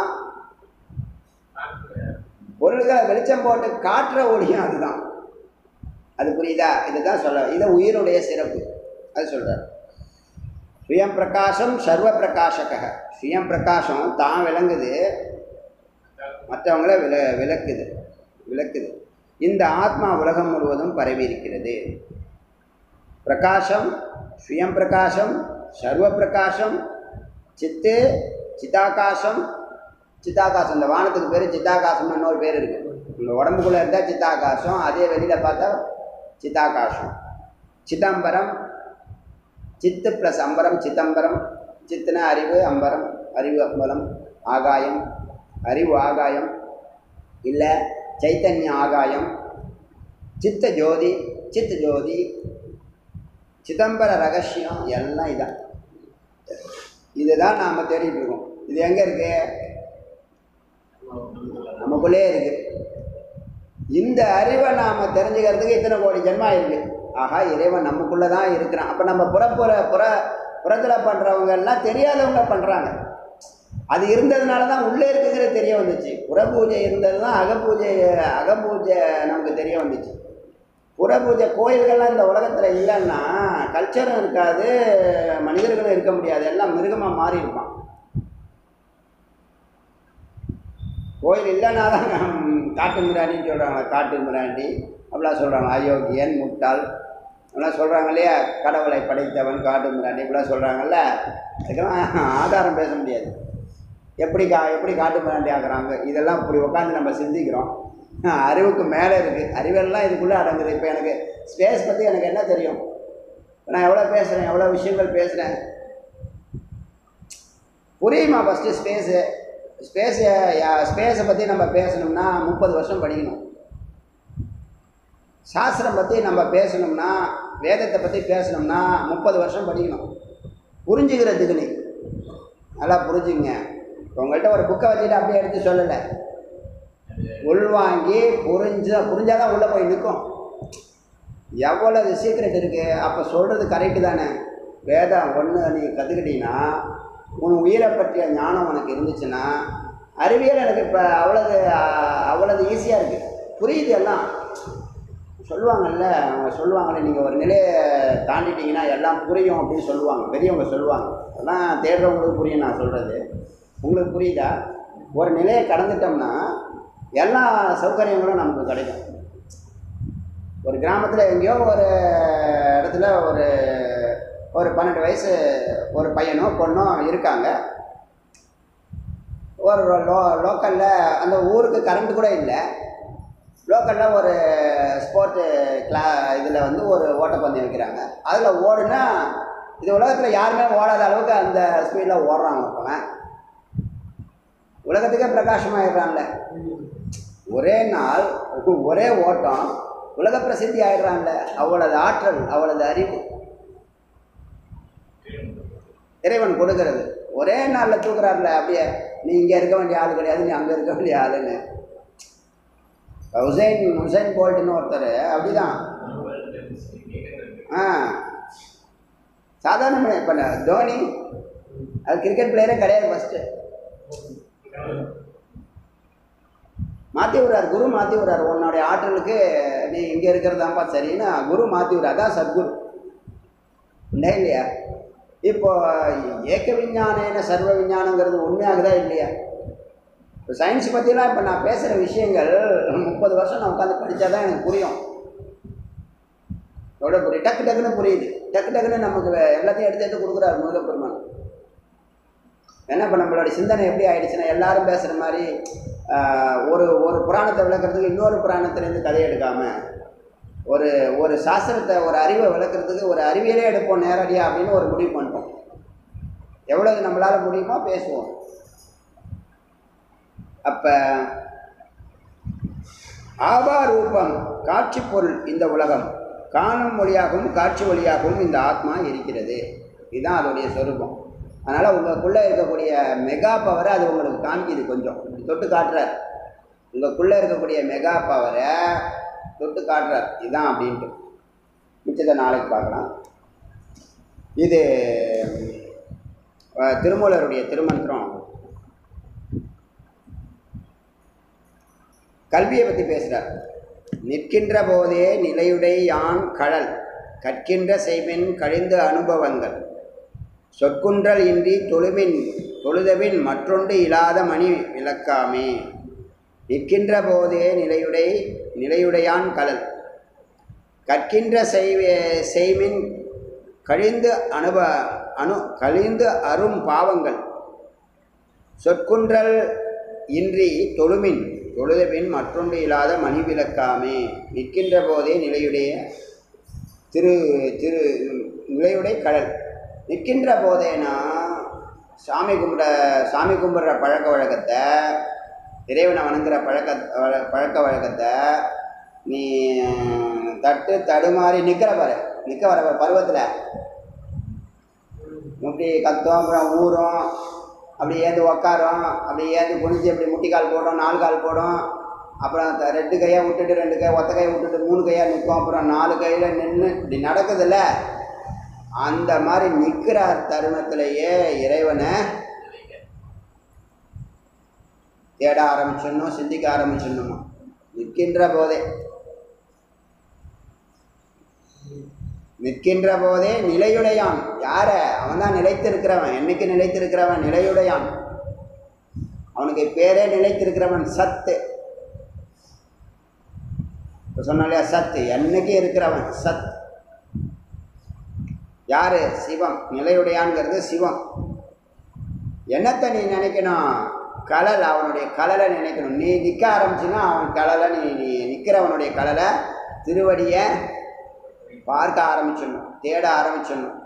S1: பொருள்களை வெளிச்சம் போட்டு காட்டுற ஒளியும் அதுதான் அது புரியுதா இதுதான் சொல்ல இது உயிருடைய சிறப்பு அது சொல்கிறார் சுயம் பிரகாசம் சர்வ பிரகாசக சுயம் பிரகாசம் தான் விளங்குது மற்றவங்கள வில விளக்குது விளக்குது இந்த ஆத்மா உலகம் முழுவதும் பரவி இருக்கிறது பிரகாசம் சுயம் பிரகாசம் சர்வ பிரகாசம் சித்து சித்தாகாசம் சித்தாகாசம் இந்த வானத்துக்கு பேர் சித்தாகாசம்னு இன்னொரு பேர் இருக்குது இந்த உடம்புக்குள்ளே இருந்தால் சித்தாகாசம் அதே வெளியில் பார்த்தா சித்தாகாசம் சிதம்பரம் சித்து ப்ளஸ் அம்பரம் சிதம்பரம் சித்துனா அறிவு அம்பரம் அறிவு அம்பலம் ஆகாயம் அறிவு ஆகாயம் இல்லை சைத்தன்ய ஆகாயம் சித்த ஜோதி சித்த ஜோதி சிதம்பர ரகசியம் எல்லாம் இதான் இதுதான் நாம் தேடிட்டு இருக்கோம் இது எங்கே இருக்கு நமக்குள்ளே இருக்கு இந்த அறிவை நாம் தெரிஞ்சுக்கிறதுக்கு இத்தனை கோடி ஜென்மா இருக்கு ஆஹா இறைவன் நமக்குள்ளே தான் இருக்கிறான் அப்போ நம்ம புறப்புற புற புறத்தில் பண்ணுறவங்க எல்லாம் தெரியாதவங்க பண்ணுறாங்க அது இருந்ததுனால தான் உள்ளே இருக்குங்கிறது தெரிய வந்துச்சு புறபூஜை இருந்தது தான் அகப்பூஜை அகப்பூஜை நமக்கு தெரிய வந்துச்சு புறபூஜை கோயில்கள்லாம் இந்த உலகத்தில் இல்லைன்னா கல்ச்சரும் இருக்காது மனிதர்களும் இருக்க முடியாது எல்லாம் மிருகமாக மாறி இருப்பான் கோயில் இல்லைன்னா தான் காட்டு மிராண்டின்னு சொல்கிறாங்க காட்டு மிராண்டி அப்படிலாம் சொல்கிறாங்க அயோக்கியன் முட்டாள் அப்படிலாம் சொல்கிறாங்க இல்லையா கடவுளை படைத்தவன் காட்டு மிராண்டி இப்படிலாம் சொல்கிறாங்கல்ல அதுக்கெல்லாம் ஆதாரம் பேச முடியாது எப்படி கா எப்படி காட்டு மிராண்டி ஆக்குறாங்க இதெல்லாம் இப்படி உட்காந்து நம்ம சிந்திக்கிறோம் அறிவுக்கு மேலே இருக்குது அறிவெல்லாம் இதுக்குள்ளே அடங்குது இப்போ எனக்கு ஸ்பேஸ் பற்றி எனக்கு என்ன தெரியும் இப்ப நான் எவ்வளோ பேசுகிறேன் எவ்வளோ விஷயங்கள் பேசுகிறேன் புரியுமா ஃபஸ்ட்டு ஸ்பேஸு ஸ்பேஸை ஸ்பேஸை பற்றி நம்ம பேசணும்னா முப்பது வருஷம் படிக்கணும் சாஸ்திரம் பற்றி நம்ம பேசணும்னா வேதத்தை பற்றி பேசணும்னா முப்பது வருஷம் படிக்கணும் புரிஞ்சுக்கிறதுக்கு நீ நல்லா புரிஞ்சுங்க இப்போ உங்கள்கிட்ட ஒரு புக்கை வச்சுட்டு அப்படியே எடுத்து சொல்லலை உள்வாங்கி புரிஞ்ச புரிஞ்சாதான் உள்ளே போய் நிற்கும் எவ்வளவு சீக்ரெட் இருக்குது அப்போ சொல்கிறது கரெக்டு தானே வேதம் ஒன்று நீ கற்றுக்கிட்டீங்கன்னா உன் உயிரை பற்றிய ஞானம் உனக்கு இருந்துச்சுன்னா அறிவியல் எனக்கு இப்போ அவ்வளவு அவ்வளவு ஈஸியாக இருக்குது புரியுது எல்லாம் சொல்லுவாங்கல்ல அவங்க சொல்லுவாங்கல்ல நீங்கள் ஒரு நிலையை தாண்டிட்டீங்கன்னா எல்லாம் புரியும் அப்படின்னு சொல்லுவாங்க பெரியவங்க சொல்லுவாங்க அதெல்லாம் தேடுறவங்களுக்கு புரியும் நான் சொல்கிறது உங்களுக்கு புரியுதா ஒரு நிலையை கடந்துட்டோம்னா எல்லா சௌகரியங்களும் நமக்கு கிடைக்கும் ஒரு கிராமத்தில் எங்கேயோ ஒரு இடத்துல ஒரு ஒரு பன்னெண்டு வயசு ஒரு பையனோ பொண்ணோ இருக்காங்க ஒரு லோ லோக்கலில் அந்த ஊருக்கு கரண்ட் கூட இல்லை லோக்கலில் ஒரு ஸ்போர்ட்டு கிளா இதில் வந்து ஒரு ஓட்டப்பந்தயம் வைக்கிறாங்க அதில் ஓடுனா இது உலகத்தில் யாருமே ஓடாத அளவுக்கு அந்த ஸ்பீடில் ஓடுறாங்க ஒருத்தவன் உலகத்துக்கே பிரகாசமாயிடுறான்ல ஒரே நாள் ஒரே ஓட்டம் உலக பிரசித்தி ஆயிடுறான்ல அவளது ஆற்றல் அவளது அறிவு இறைவன் கொடுக்கறது ஒரே நாளில் தூக்குறாருல அப்படியே நீ இங்கே இருக்க வேண்டிய ஆள் கிடையாது நீ அங்கே இருக்க வேண்டிய ஆளுன்னு ஹுசைன் ஹுசைன் போல்ட்டுன்னு ஒருத்தர் அப்படிதான் ஆ சாதாரண இப்போ தோனி அது கிரிக்கெட் பிளேயரே கிடையாது ஃபஸ்ட்டு மாற்றி விடுறார் குரு மாற்றி விடுறார் உன்னுடைய ஆற்றலுக்கு நீ இங்கே இருக்கிறதாப்பா சரின்னு குரு மாற்றி விடுறார் அதான் சத்குரு இல்லை இல்லையா இப்போ ஏக்க விஞ்ஞானேன சர்வ விஞ்ஞானங்கிறது உண்மையாகுதா இல்லையா இப்போ சயின்ஸ் பற்றிலாம் இப்போ நான் பேசுகிற விஷயங்கள் முப்பது வருஷம் நான் உட்காந்து படித்தா தான் எனக்கு புரியும் எவ்வளோ புரியும் டக்கு டக்குன்னு புரியுது டக்கு டக்குன்னு நமக்கு எல்லாத்தையும் எடுத்து எடுத்து கொடுக்குறாரு முருகப்பெருமான் ஏன்னா இப்போ நம்மளோட சிந்தனை எப்படி ஆயிடுச்சுன்னா எல்லாரும் பேசுகிற மாதிரி ஒரு ஒரு புராணத்தை விளக்குறதுக்கு இன்னொரு புராணத்துலேருந்து கதை எடுக்காமல் ஒரு ஒரு சாஸ்திரத்தை ஒரு அறிவை விளக்குறதுக்கு ஒரு அறிவியலே எடுப்போம் நேரடியாக அப்படின்னு ஒரு முடிவு பண்ணிட்டோம் எவ்வளவு நம்மளால் முடியுமோ பேசுவோம் அப்போ ஆபா ரூபம் காட்சி பொருள் இந்த உலகம் காணும் மொழியாகவும் காட்சி வழியாகவும் இந்த ஆத்மா இருக்கிறது இதுதான் அதோடைய சொரூபம் அதனால் உங்களுக்குள்ளே இருக்கக்கூடிய மெகா பவரை அது உங்களுக்கு காமிக்குது கொஞ்சம் இப்படி தொட்டு காட்டுறார் உங்களுக்குள்ளே இருக்கக்கூடிய மெகா பவரை தொட்டு காட்டுறார் இதுதான் அப்படின்ட்டு மிச்சத்தை நாளைக்கு பார்க்கலாம் இது அஹ், திருமூலருடைய திருமந்திரம் கல்வியை பற்றி பேசுகிறார் நிற்கின்ற போதே நிலையுடை யான் கழல் கற்கின்ற செய்வின் கழிந்த அனுபவங்கள் சொற்குன்றல் இன்றி தொழுமின் தொழுதபின் மற்றொன்று இல்லாத மணி விளக்காமே நிற்கின்ற போதே நிலையுடை நிலையுடையான் கலல் கற்கின்ற செய்வே செய்மின் கழிந்து அனுப அணு கழிந்து அரும் பாவங்கள் சொற்குன்றல் இன்றி தொழுமின் தொழுதபின் மற்றொன்று இல்லாத மணி விளக்காமே நிற்கின்ற போதே நிலையுடைய திரு திரு நிலையுடை கடல் நிற்கின்ற போதேனா சாமி கும்பிட சாமி கும்பிட்ற பழக்க வழக்கத்தை இறைவனை வணங்குற பழக்க வழ- பழக்க வழக்கத்தை நீ தட்டு தடுமாறி நிற்கிற பாரு நிற்க வர பருவத்தில் இப்படி கத்தும் அப்புறம் ஊறும் அப்படி ஏந்து உக்காரும் அப்படி ஏந்து குனிஞ்சு அப்படி முட்டிக்கால் போடும் நாலு கால் போடும் அப்புறம் த- ரெண்டு கையை விட்டுட்டு ரெண்டு கை ஒத்த கையை விட்டுட்டு மூணு கையாக நிற்கும் அப்புறம் நாலு கையில் நின்று இப்படி நடக்குதுல்ல அந்த மாதிரி நிற்கிற தருணத்திலேயே இறைவனை தேட ஆரம்பிச்சிடணும் சிந்திக்க ஆரம்பிச்சிடணுமா நிற்கின்ற போதே நிற்கின்ற போதே நிலையுடையான் யார அவன் தான் நிலைத்திருக்கிறவன் என்னைக்கு நிலைத்திருக்கிறவன் நிலையுடையான் அவனுக்கு பேரே நிலைத்திருக்கிறவன் சத்து இப்ப சொன்னோம் இல்லையா சத்து என்னைக்கு இருக்கிறவன் சத் யாரு சிவம் நிலையுடையான்ங்கிறது சிவம் என்னத்தை நீ நினைக்கணும் கலல் அவனுடைய கலலை நினைக்கணும் நீ நிற்க ஆரம்பிச்சுன்னா அவன் கலலை நீ நீ நிற்கிறவனுடைய கலலை திருவடியை பார்க்க ஆரம்பிச்சிடணும் தேட ஆரம்பிச்சிடணும்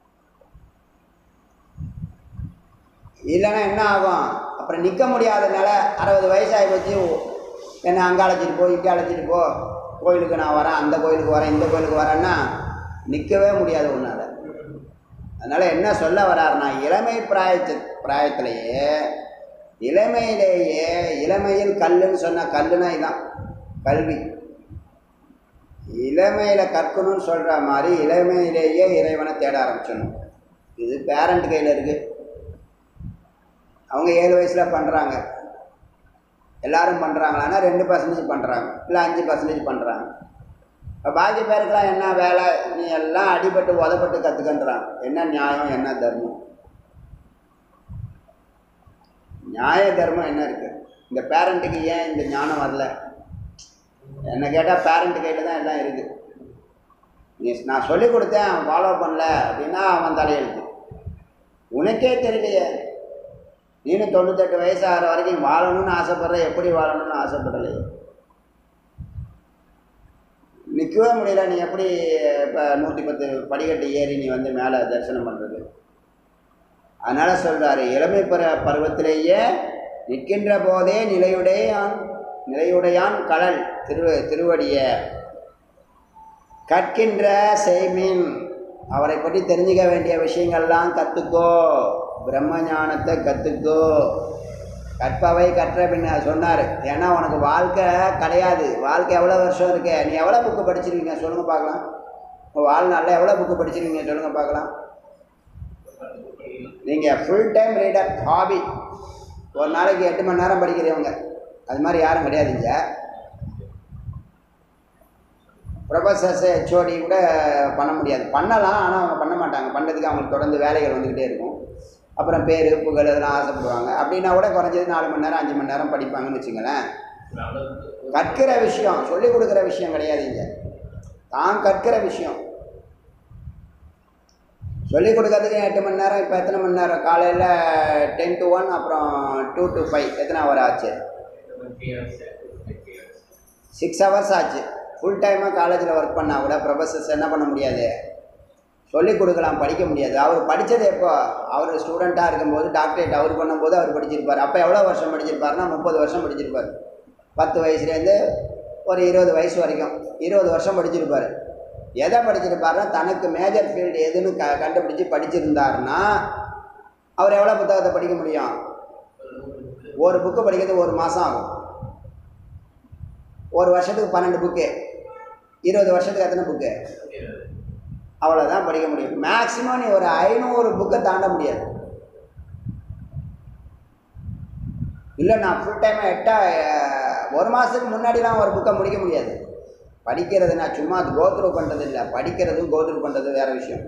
S1: இல்லைன்னா என்ன ஆகும் அப்புறம் நிற்க முடியாதனால அறுபது வயசாகி போச்சு என்னை அங்கே அழைச்சிட்டு போ இங்கே அழைச்சிட்டு போ கோயிலுக்கு நான் வரேன் அந்த கோயிலுக்கு வரேன் இந்த கோயிலுக்கு வரேன்னா நிற்கவே முடியாது உன்னால் அதனால் என்ன சொல்ல வர்றாருன்னா இளமை பிராயத்து பிராயத்திலேயே இளமையிலேயே இளமையில் கல்லுன்னு சொன்ன கல்லுனா இதான் கல்வி இளமையில் கற்கணும்னு சொல்கிற மாதிரி இளமையிலேயே இறைவனை தேட ஆரம்பிச்சிடணும் இது பேரண்ட் கையில் இருக்குது அவங்க ஏழு வயசில் பண்ணுறாங்க எல்லாரும் பண்ணுறாங்களான்னா ரெண்டு பர்சன்டேஜ் பண்ணுறாங்க இல்லை அஞ்சு பர்சன்டேஜ் பண்ணுறாங்க இப்போ பாக்கி பேருக்கெல்லாம் என்ன வேலை நீ எல்லாம் அடிபட்டு உதப்பட்டு கற்றுக்கன்றான் என்ன நியாயம் என்ன தர்மம் நியாய தர்மம் என்ன இருக்குது இந்த பேரண்ட்டுக்கு ஏன் இந்த ஞானம் வரல என்னை கேட்டால் பேரண்ட் கையில் தான் எல்லாம் இருக்குது நீ நான் சொல்லிக் கொடுத்தேன் அவன் ஃபாலோ பண்ணல அப்படின்னா அவன் தலையெழுத்து உனக்கே தெரியலையே நீனும் தொண்ணூத்தெட்டு வயசு ஆகிற வரைக்கும் வாழணும்னு ஆசைப்படுற எப்படி வாழணும்னு ஆசைப்படலையே நிற்கவே முடியல நீ எப்படி இப்போ நூற்றி பத்து படிக்கட்டு ஏறி நீ வந்து மேலே தரிசனம் பண்ணுறது அதனால் சொல்கிறாரு இளமை பருவ பருவத்திலேயே நிற்கின்ற போதே நிலையுடையான் நிலையுடையான் கடல் திரு திருவடிய கற்கின்ற செய்மின் அவரை பற்றி தெரிஞ்சுக்க வேண்டிய விஷயங்கள்லாம் கற்றுக்கோ பிரம்ம ஞானத்தை கற்றுக்கோ கற்பவை கற்ற பின்ன சொன்னார் ஏன்னா உனக்கு வாழ்க்கை கிடையாது வாழ்க்கை எவ்வளோ வருஷம் இருக்கு நீ எவ்வளோ புக்கு படிச்சிருக்கீங்க சொல்லுங்கள் பார்க்கலாம் உங்கள் வாழ்நாளில் எவ்வளோ புக்கு படிச்சிருக்கீங்க சொல்லுங்கள் பார்க்கலாம் நீங்கள் ஃபுல் டைம் ரீடர் ஹாபி ஒரு நாளைக்கு எட்டு மணி நேரம் படிக்கிறவங்க அது மாதிரி யாரும் கிடையாதுங்க ப்ரொஃபஸர்ஸ் ஹெச்ஓடி கூட பண்ண முடியாது பண்ணலாம் ஆனால் அவங்க பண்ண மாட்டாங்க பண்ணுறதுக்கு அவங்களுக்கு தொடர்ந்து வேலைகள் வந்துக்கிட்டே இருக்கும் அப்புறம் பேர் புகழ் இதெல்லாம் ஆசைப்படுவாங்க அப்படின்னா கூட குறைஞ்சது நாலு மணி நேரம் அஞ்சு மணி நேரம் படிப்பாங்கன்னு வச்சுங்களேன் கற்கிற விஷயம் சொல்லிக் கொடுக்குற விஷயம் கிடையாதுங்க தான் கற்கிற விஷயம் சொல்லிக் கொடுக்கறதுக்கு எட்டு மணி நேரம் இப்போ எத்தனை மணி நேரம் காலையில் டென் டு ஒன் அப்புறம் டூ டு ஃபைவ் எத்தனை ஹவர் ஆச்சு சிக்ஸ் ஹவர்ஸ் ஆச்சு ஃபுல் டைமாக காலேஜில் ஒர்க் பண்ணால் கூட ப்ரொஃபஸர்ஸ் என்ன பண்ண முடியாது சொல்லிக் கொடுக்கலாம் படிக்க முடியாது அவர் படித்தது எப்போ அவர் ஸ்டூடெண்ட்டாக இருக்கும்போது டாக்டரேட் அவர் பண்ணும்போது அவர் படிச்சிருப்பார் அப்போ எவ்வளோ வருஷம் படிச்சிருப்பாருன்னா முப்பது வருஷம் படிச்சிருப்பார் பத்து வயசுலேருந்து ஒரு இருபது வயசு வரைக்கும் இருபது வருஷம் படிச்சிருப்பார் எதை படிச்சிருப்பாருன்னா தனக்கு மேஜர் ஃபீல்டு எதுன்னு க கண்டுபிடிச்சி படிச்சிருந்தாருன்னா அவர் எவ்வளோ புத்தகத்தை படிக்க முடியும் ஒரு புக்கு படிக்கிறது ஒரு மாதம் ஆகும் ஒரு வருஷத்துக்கு பன்னெண்டு புக்கு இருபது வருஷத்துக்கு எத்தனை புக்கு அவ்வளோதான் படிக்க முடியும் மேக்ஸிமம் நீ ஒரு ஐநூறு புக்கை தாண்ட முடியாது இல்லை நான் ஃபுல் டைமாக எட்டா ஒரு மாதத்துக்கு முன்னாடிலாம் ஒரு புக்கை முடிக்க முடியாது படிக்கிறது நான் சும்மா அது கோத்ரூ பண்ணுறது இல்லை படிக்கிறதும் கோத்ரூ பண்ணுறது வேறு விஷயம்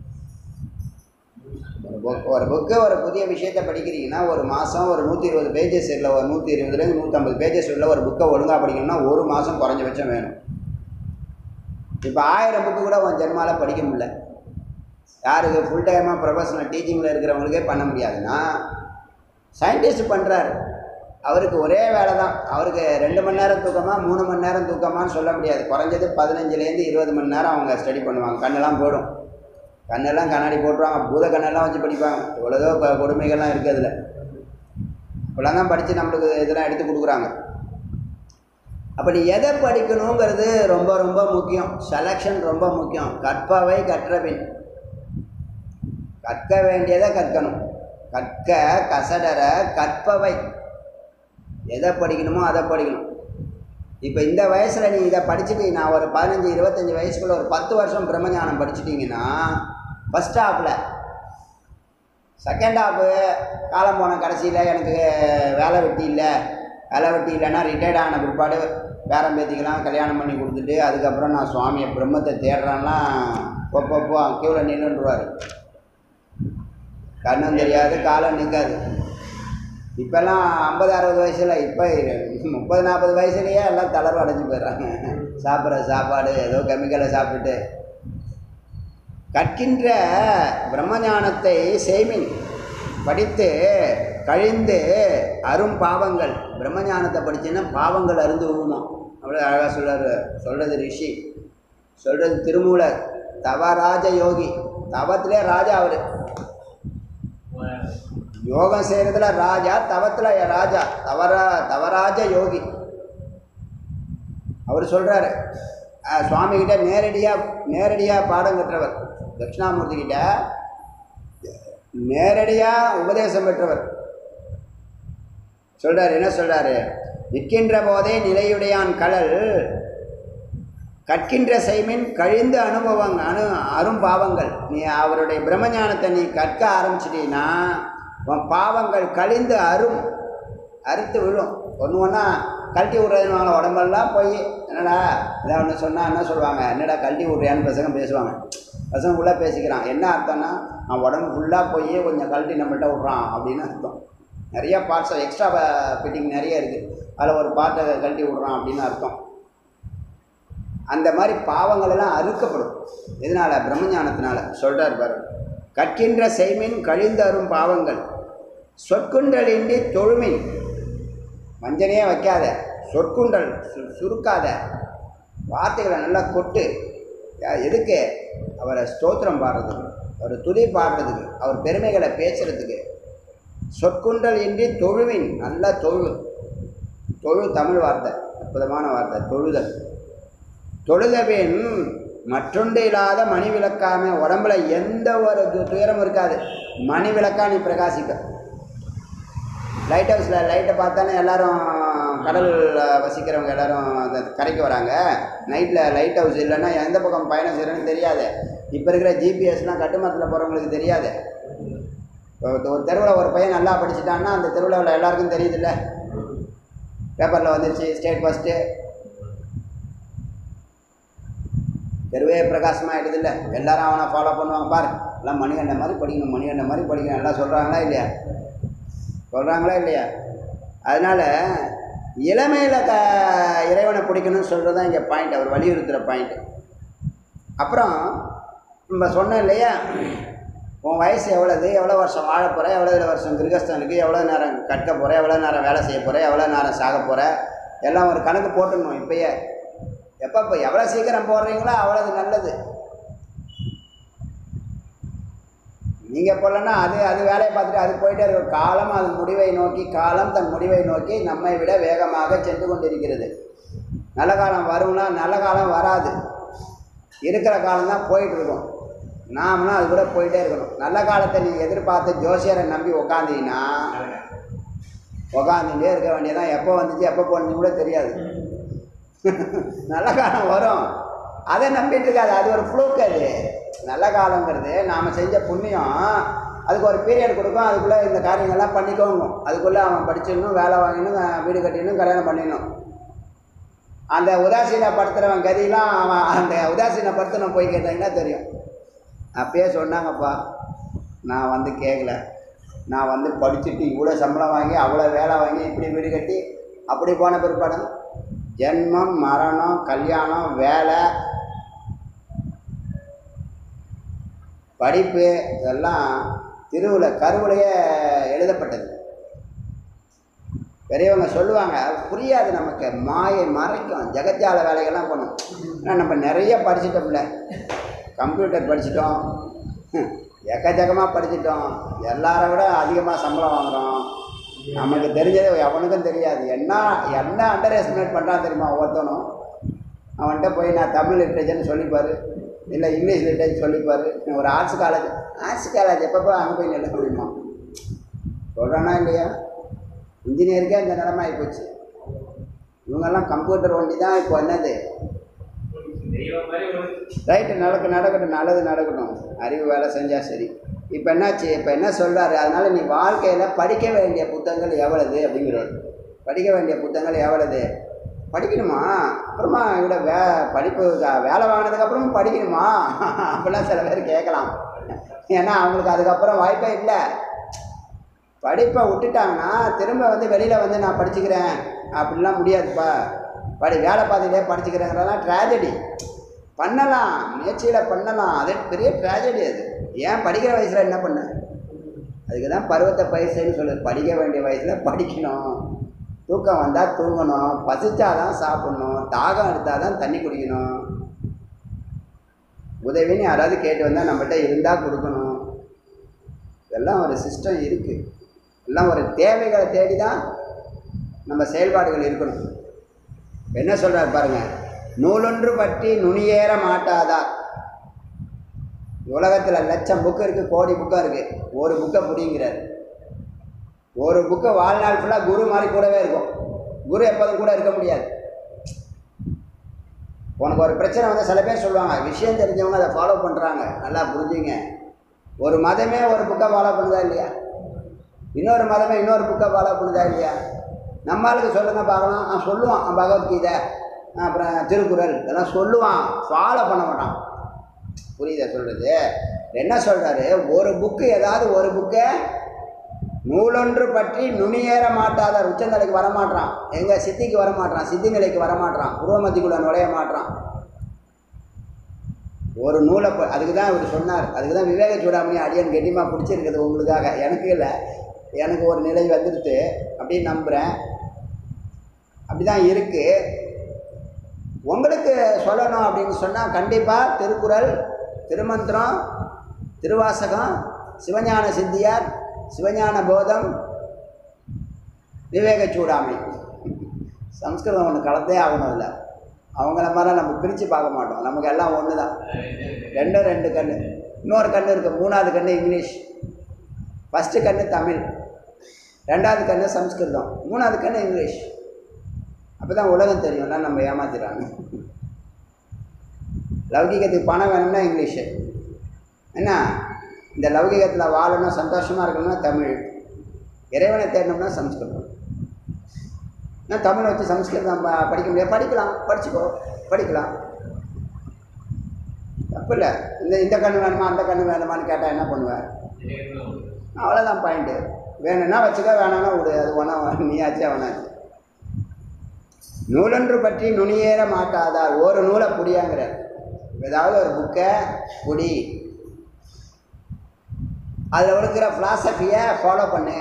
S1: ஒரு புக் ஒரு புக்கு ஒரு புதிய விஷயத்தை படிக்கிறீங்கன்னா ஒரு மாதம் ஒரு நூற்றி இருபது பேஜஸ் இல்லை ஒரு நூற்றி இருபதுலேருந்து நூற்றம்பது பேஜஸ் உள்ள ஒரு புக்கை ஒழுங்காக படிக்கணும்னா ஒரு மாதம் குறைஞ்சபட்சம் வேணும் இப்போ ஆயிரம் புக்கு கூட உன் ஜென்மாவில் படிக்க முடியல யாருக்கு ஃபுல் டைமாக ப்ரொஃபஷனல் டீச்சிங்கில் இருக்கிறவங்களுக்கே பண்ண முடியாதுன்னா சயின்டிஸ்ட் பண்ணுறாரு அவருக்கு ஒரே வேலை தான் அவருக்கு ரெண்டு மணி நேரம் தூக்கமா மூணு மணி நேரம் தூக்கமான்னு சொல்ல முடியாது குறைஞ்சது பதினஞ்சுலேருந்து இருபது மணி நேரம் அவங்க ஸ்டடி பண்ணுவாங்க கண்ணெல்லாம் போடும் கண்ணெல்லாம் கண்ணாடி போட்டுருவாங்க பூத கண்ணெல்லாம் வச்சு படிப்பாங்க எவ்வளோதோ கொ- கொடுமைகள்லாம் இருக்குது அதில் இப்போலாம் தான் படித்து நம்மளுக்கு இதெல்லாம் எடுத்து கொடுக்குறாங்க அப்போ நீ எதை படிக்கணுங்கிறது ரொம்ப ரொம்ப முக்கியம் செலெக்ஷன் ரொம்ப முக்கியம் கற்பவை கற்றபின் கற்க வேண்டியதை கற்கணும் கற்க கசடர கற்பவை எதை படிக்கணுமோ அதை படிக்கணும் இப்போ இந்த வயசில் நீ இதை படிச்சுட்டு நான் ஒரு பதினஞ்சு இருபத்தஞ்சி வயசுக்குள்ள ஒரு பத்து வருஷம் பிரம்மஞானம் படிச்சிட்டிங்கன்னா ஃபஸ்ட் ஹாஃபில் செகண்ட் ஹாஃபு காலம் போன கடைசியில் எனக்கு வேலை வெட்டி இல்லை வேலை வெட்டி இல்லைன்னா ரிட்டையர்ட் ஆன பிற்பாடு பேரம் பேத்திக்கெல்லாம் கல்யாணம் பண்ணி கொடுத்துட்டு அதுக்கப்புறம் நான் சுவாமியை பிரம்மத்தை தேடுறேன்னா போ போ போ கியூவில் நின்றுருவார் கண்ணும் தெரியாது காலம் நிற்காது இப்போல்லாம் ஐம்பது அறுபது வயசில் இப்போ முப்பது நாற்பது வயசுலேயே எல்லாம் தளர்வு அடைஞ்சு போயிடுறாங்க சாப்பிட்ற சாப்பாடு ஏதோ கெமிக்கலை சாப்பிட்டுட்டு கற்கின்ற பிரம்மஞானத்தை செய்மின் படித்து கழிந்து அரும் பாவங்கள் பிரம்மஞானத்தை படிச்சீங்கன்னா பாவங்கள் அருந்து விழுமா அவ்வளோ அழகாக சொல்றாரு சொல்கிறது ரிஷி சொல்கிறது திருமூலர் தவராஜ யோகி தவத்திலே ராஜா அவர் யோகம் செய்கிறதுல ராஜா தவத்தில் ராஜா தவரா தவராஜ யோகி அவர் சொல்கிறாரு சுவாமி கிட்ட நேரடியாக நேரடியாக பாடம் கற்றவர் தட்சிணாமூர்த்தி கிட்ட நேரடியாக உபதேசம் பெற்றவர் சொல்றாரு என்ன சொல்றாரு நிற்கின்ற போதே நிலையுடையான் கடல் கற்கின்ற செய்மின் கழிந்த அனுபவம் அனு அரும் பாவங்கள் நீ அவருடைய பிரம்மஞானத்தை நீ கற்க ஆரம்பிச்சிட்டீங்கன்னா உன் பாவங்கள் கழிந்து அரும் அறுத்து விழும் ஒன்று ஒன்றா கழட்டி விட்றதுனால உடம்பெல்லாம் போய் என்னடா இதை ஒன்று சொன்னால் என்ன சொல்லுவாங்க என்னடா கழட்டி விட்றியான்னு பசங்க பேசுவாங்க பசங்க ஃபுல்லாக பேசிக்கிறான் என்ன அர்த்தம்னா அவன் உடம்பு ஃபுல்லாக போய் கொஞ்சம் கழட்டி நம்மள்கிட்ட விட்றான் அப்படின்னு அர்த்தம் நிறைய பார்ட்ஸ் எக்ஸ்ட்ரா ஃபிட்டிங் நிறைய இருக்குது அதில் ஒரு பார்ட்டை கழட்டி விட்றான் அப்படின்னு அர்த்தம் அந்த மாதிரி பாவங்கள் எல்லாம் அறுக்கப்படும் எதனால் பிரம்மஞானத்தினால சொல்கிறார் பாரு கற்கின்ற செய்மின் கழிந்தரும் பாவங்கள் சொற்குண்டலின்றி தொழுமின் வஞ்சனையே வைக்காத சொற்குண்டல் சு- சுருக்காத வார்த்தைகளை நல்லா கொட்டு யா- எதுக்கு அவரை ஸ்தோத்திரம் பாடுறதுக்கு அவர் துதி பாடுறதுக்கு அவர் பெருமைகளை பேசுறதுக்கு சொற்குண்டல் இன்றி தொழுவின் நல்லா தொழு தொழு தமிழ் வார்த்தை அற்புதமான வார்த்தை தொழுதல் தொழுதபின் மற்றொன்று இல்லாத மணி விளக்காம உடம்புல எந்த ஒரு து- துயரமும் இருக்காது மணி விளக்கா நீ பிரகாசிக்க லைட் ஹவுஸில் லைட்டை பார்த்தானே எல்லாரும் கடல் வசிக்கிறவங்க எல்லாரும் அந்த கரைக்கு வராங்க நைட்டில் லைட் ஹவுஸ் இல்லைன்னா எந்த பக்கம் பயணம் செய்கிறேன்னு தெரியாது இப்போ இருக்கிற ஜிபிஎஸ்லாம் கட்டுமரத்தில் போகிறவங்களுக்கு தெரியாது இப்போ ஒரு தெருவில் ஒரு பையன் நல்லா படிச்சுட்டான்னா அந்த தெருவில் எல்லாருக்கும் தெரியுதுல்ல பேப்பரில் வந்துருச்சு ஸ்டேட் ஃபஸ்ட்டு தெருவே பிரகாசமாக ஆகிடுதுல்ல எல்லாரும் அவனை ஃபாலோ பண்ணுவாங்க பாரு எல்லாம் மணிகண்ட மாதிரி படிக்கணும் மணிகண்ட மாதிரி படிக்கணும் எல்லாம் சொல்கிறாங்களா இல்லையா சொல்கிறாங்களா இல்லையா அதனால் இளமையில் க இறைவனை பிடிக்கணும்னு சொல்கிறது தான் இங்கே பாயிண்ட் அவர் வலியுறுத்துகிற பாயிண்ட் அப்புறம் நம்ம சொன்னோம் இல்லையா உன் வயசு எவ்வளவு எவ்வளோ வருஷம் வாழ போகிற எவ்வளோ வருஷம் கிரகஸ்தம் இருக்குது எவ்வளோ நேரம் கற்க போகிற எவ்வளோ நேரம் வேலை செய்ய போகிற எவ்வளோ நேரம் சாக போகிற எல்லாம் ஒரு கணக்கு போட்டுடணும் இப்பயே எப்போ இப்போ எவ்வளோ சீக்கிரம் போடுறீங்களோ அவ்வளவு நல்லது நீங்கள் போடலன்னா அது அது வேலையை பார்த்துட்டு அது போயிட்டே இருக்கும் காலம் அது முடிவை நோக்கி காலம் தன் முடிவை நோக்கி நம்மை விட வேகமாக சென்று கொண்டிருக்கிறது நல்ல காலம் வரும்னா நல்ல காலம் வராது இருக்கிற காலம் தான் போயிட்டு இருக்கும் நாமளும் அது கூட போயிட்டே இருக்கணும் நல்ல காலத்தை நீ எதிர்பார்த்து ஜோசியரை நம்பி உக்காந்தீங்கன்னா உக்காந்துட்டே இருக்க வேண்டியதான் எப்போ வந்துச்சு எப்போ போனது கூட தெரியாது நல்ல காலம் வரும் அதை நம்பிட்டு இருக்காது அது ஒரு ஃப்ளூக் அது நல்ல காலங்கிறது நாம் செஞ்ச புண்ணியம் அதுக்கு ஒரு பீரியட் கொடுக்கும் அதுக்குள்ளே இந்த காரியங்கள்லாம் பண்ணிக்கோங்க அதுக்குள்ளே அவன் படிச்சிடணும் வேலை வாங்கணும் அஹ் வீடு கட்டிடணும் கல்யாணம் பண்ணிடணும் அந்த உதாசீனப்படுத்துகிறவன் கதியெல்லாம் அவன் அந்த உதாசீனப்படுத்தின போய் கேட்டாங்கன்னா தெரியும் அப்பயே சொன்னாங்கப்பா நான் வந்து கேட்கல நான் வந்து படிச்சுட்டு இவ்வளோ சம்பளம் வாங்கி அவ்வளோ வேலை வாங்கி இப்படி வீடு கட்டி அப்படி போன பிற்பாடு ஜென்மம் மரணம் கல்யாணம் வேலை படிப்பு இதெல்லாம் திருவில் கருவிலேயே எழுதப்பட்டது பெரியவங்க சொல்லுவாங்க அது புரியாது நமக்கு மாயை மறைக்கும் ஜெகஜால வேலைகள்லாம் பண்ணும் ஆனால் நம்ம நிறைய படிச்சிட்டோம்ல கம்ப்யூட்டர் படிச்சிட்டோம் எக்கச்சக்கமாக படிச்சிட்டோம் எல்லாரை விட அதிகமாக சம்பளம் வாங்குகிறோம் நமக்கு தெரிஞ்சது எவனுக்கும் தெரியாது என்ன என்ன அண்டர் எஸ்டிமேட் பண்ணுறான் தெரியுமா ஒவ்வொருத்தனும் அவன்கிட்ட போய் நான் தமிழ் லிட்ரேச்சர்னு சொல்லிப்பார் இல்லை இங்கிலீஷ் லிட்ரேச்சர் சொல்லிப்பார் நான் ஒரு ஆர்ட்ஸ் காலேஜ் ஆர்ட்ஸ் காலேஜ் எப்போ போய் அங்கே போய் நில முடியுமா சொல்கிறானா இல்லையா இன்ஜினியருக்கே இந்த நிலமை ஆகிப்போச்சு இவங்கெல்லாம் கம்ப்யூட்டர் ஒண்டி தான் இப்போ என்னது
S2: தெய்வம் மாதிரி ஒரு
S1: ரைட்டு நடக்க நடக்கட்டும் நல்லது நடக்கட்டும் அறிவு வேலை செஞ்சால் சரி இப்போ என்னாச்சு இப்போ என்ன சொல்கிறாரு அதனால் நீ வாழ்க்கையில் படிக்க வேண்டிய புத்தகங்கள் எவ்வளவு அப்படிங்கிறார் படிக்க வேண்டிய புத்தகங்கள் எவ்வளவு படிக்கணுமா அப்புறமா இவ்வளோ வே படிப்பு க- வேலை வாங்கினதுக்கப்புறமும் படிக்கணுமா அப்படிலாம் சில பேர் கேட்கலாம் ஏன்னா அவங்களுக்கு அதுக்கப்புறம் வாய்ப்பே இல்லை படிப்பை விட்டுட்டாங்கன்னா திரும்ப வந்து வெளியில் வந்து நான் படிச்சுக்கிறேன் அப்படிலாம் முடியாதுப்பா படி வேலை பார்த்துக்கிட்டே படிச்சுக்கிறேங்கிறதெல்லாம் ட்ராஜடி பண்ணலாம் முயற்சியில் பண்ணலாம் அது பெரிய ட்ராஜடி அது ஏன் படிக்கிற வயசில் என்ன பண்ண அதுக்கு தான் பருவத்தை பயிற்சின்னு சொல்லுது படிக்க வேண்டிய வயசில் படிக்கணும் தூக்கம் வந்தால் தூங்கணும் பசிச்சாதான் சாப்பிடணும் தாகம் எடுத்தால் தான் தண்ணி குடிக்கணும் உதவின்னு யாராவது கேட்டு வந்தால் நம்மகிட்ட இருந்தால் கொடுக்கணும் இதெல்லாம் ஒரு சிஸ்டம் இருக்குது எல்லாம் ஒரு தேவைகளை தேடி தான் நம்ம செயல்பாடுகள் இருக்கணும் என்ன சொல்கிறார் பாருங்க நூலொன்று பற்றி நுனியேற மாட்டாதா உலகத்தில் லட்சம் புக்கு இருக்குது கோடி புக்கம் இருக்குது ஒரு புக்கை பிடிங்கிறார் ஒரு புக்கை வாழ்நாள் ஃபுல்லாக குரு மாதிரி கூடவே இருக்கும் குரு எப்போதும் கூட இருக்க முடியாது உனக்கு ஒரு பிரச்சனை வந்து சில பேர் சொல்லுவாங்க விஷயம் தெரிஞ்சவங்க அதை ஃபாலோ பண்ணுறாங்க நல்லா புரிஞ்சுங்க ஒரு மதமே ஒரு புக்கை ஃபாலோ பண்ணுதா இல்லையா இன்னொரு மதமே இன்னொரு புக்கை ஃபாலோ பண்ணுதா இல்லையா நம்ம ஆளுக்கு சொல்லுங்க பார்க்கலாம் ஆ சொல்லுவான் ஆ, பகவத்கீதை ஆ, அப்புறம் திருக்குறள் இதெல்லாம் சொல்லுவான் ஃபாலோ பண்ண மாட்டான் புரியுதா சொல்கிறது என்ன சொல்கிறாரு ஒரு புக்கு ஏதாவது ஒரு புக்கை நூலொன்று பற்றி நுனியேற மாட்டாத உச்சநிலைக்கு வரமாட்டான் எங்கள் சித்திக்கு வரமாட்டான் சித்தி நிலைக்கு வரமாட்டான் உருவமதிக்குள்ள நுழைய மாட்டான் ஒரு நூலை ப- அதுக்கு தான் இவர் சொன்னார் அதுக்கு தான் விவேக சூடாமணி அடியன் கெட்டிமா பிடிச்சிருக்குது உங்களுக்காக எனக்கு இல்லை எனக்கு ஒரு நிலை வந்துடுது அப்படின்னு நம்புகிறேன் அப்படி தான் இருக்குது உங்களுக்கு சொல்லணும் அப்படின்னு சொன்னால் கண்டிப்பாக திருக்குறள் திருமந்திரம் திருவாசகம் சிவஞான சித்தியார் சிவஞான போதம் விவேக சூடாமணி சம்ஸ்கிருதம் ஒன்று கலந்தே ஆகணும் இல்லை அவங்கள மாதிரி நம்ம பிரித்து பார்க்க மாட்டோம் நமக்கு எல்லாம் ஒன்று தான் ரெண்டும் ரெண்டு கண்ணு இன்னொரு கண்ணு இருக்குது மூணாவது கண்ணு இங்கிலீஷ் ஃபஸ்ட்டு கண்ணு தமிழ் ரெண்டாவது கண்ணு சம்ஸ்கிருதம் மூணாவது கண்ணு இங்கிலீஷ் அப்போ தான் உலகம் தெரியும்னா நம்ம ஏமாத்திடுறாங்க லௌகிகத்துக்கு பணம் வேணும்னா இங்கிலீஷு என்ன இந்த லௌகிகத்தில் வாழணும் சந்தோஷமாக இருக்கணும்னா தமிழ் இறைவனை தேடணும்னா சம்ஸ்கிருதம் நான் தமிழ் வச்சு சம்ஸ்கிருதம் ப- படிக்க முடியாது படிக்கலாம் படிச்சுக்கோ படிக்கலாம் தப்பு இல்லை இந்த இந்த கண்ணு வேணுமா அந்த கண்ணு வேணுமான்னு கேட்டால் என்ன பண்ணுவேன் அவ்வளோதான் பாயிண்ட்டு வேணும்னா வச்சுக்க வேணாம்னா விடு அது ஒன்றா நீயாச்சு அவனாச்சு நூலொன்று பற்றி நுனியேற மாட்டாதார் ஒரு நூலை புடியாங்கிறார் ஏதாவது ஒரு புக்கை புடி அதில் இருக்கிற ஃபிலாசபியை ஃபாலோ பண்ணு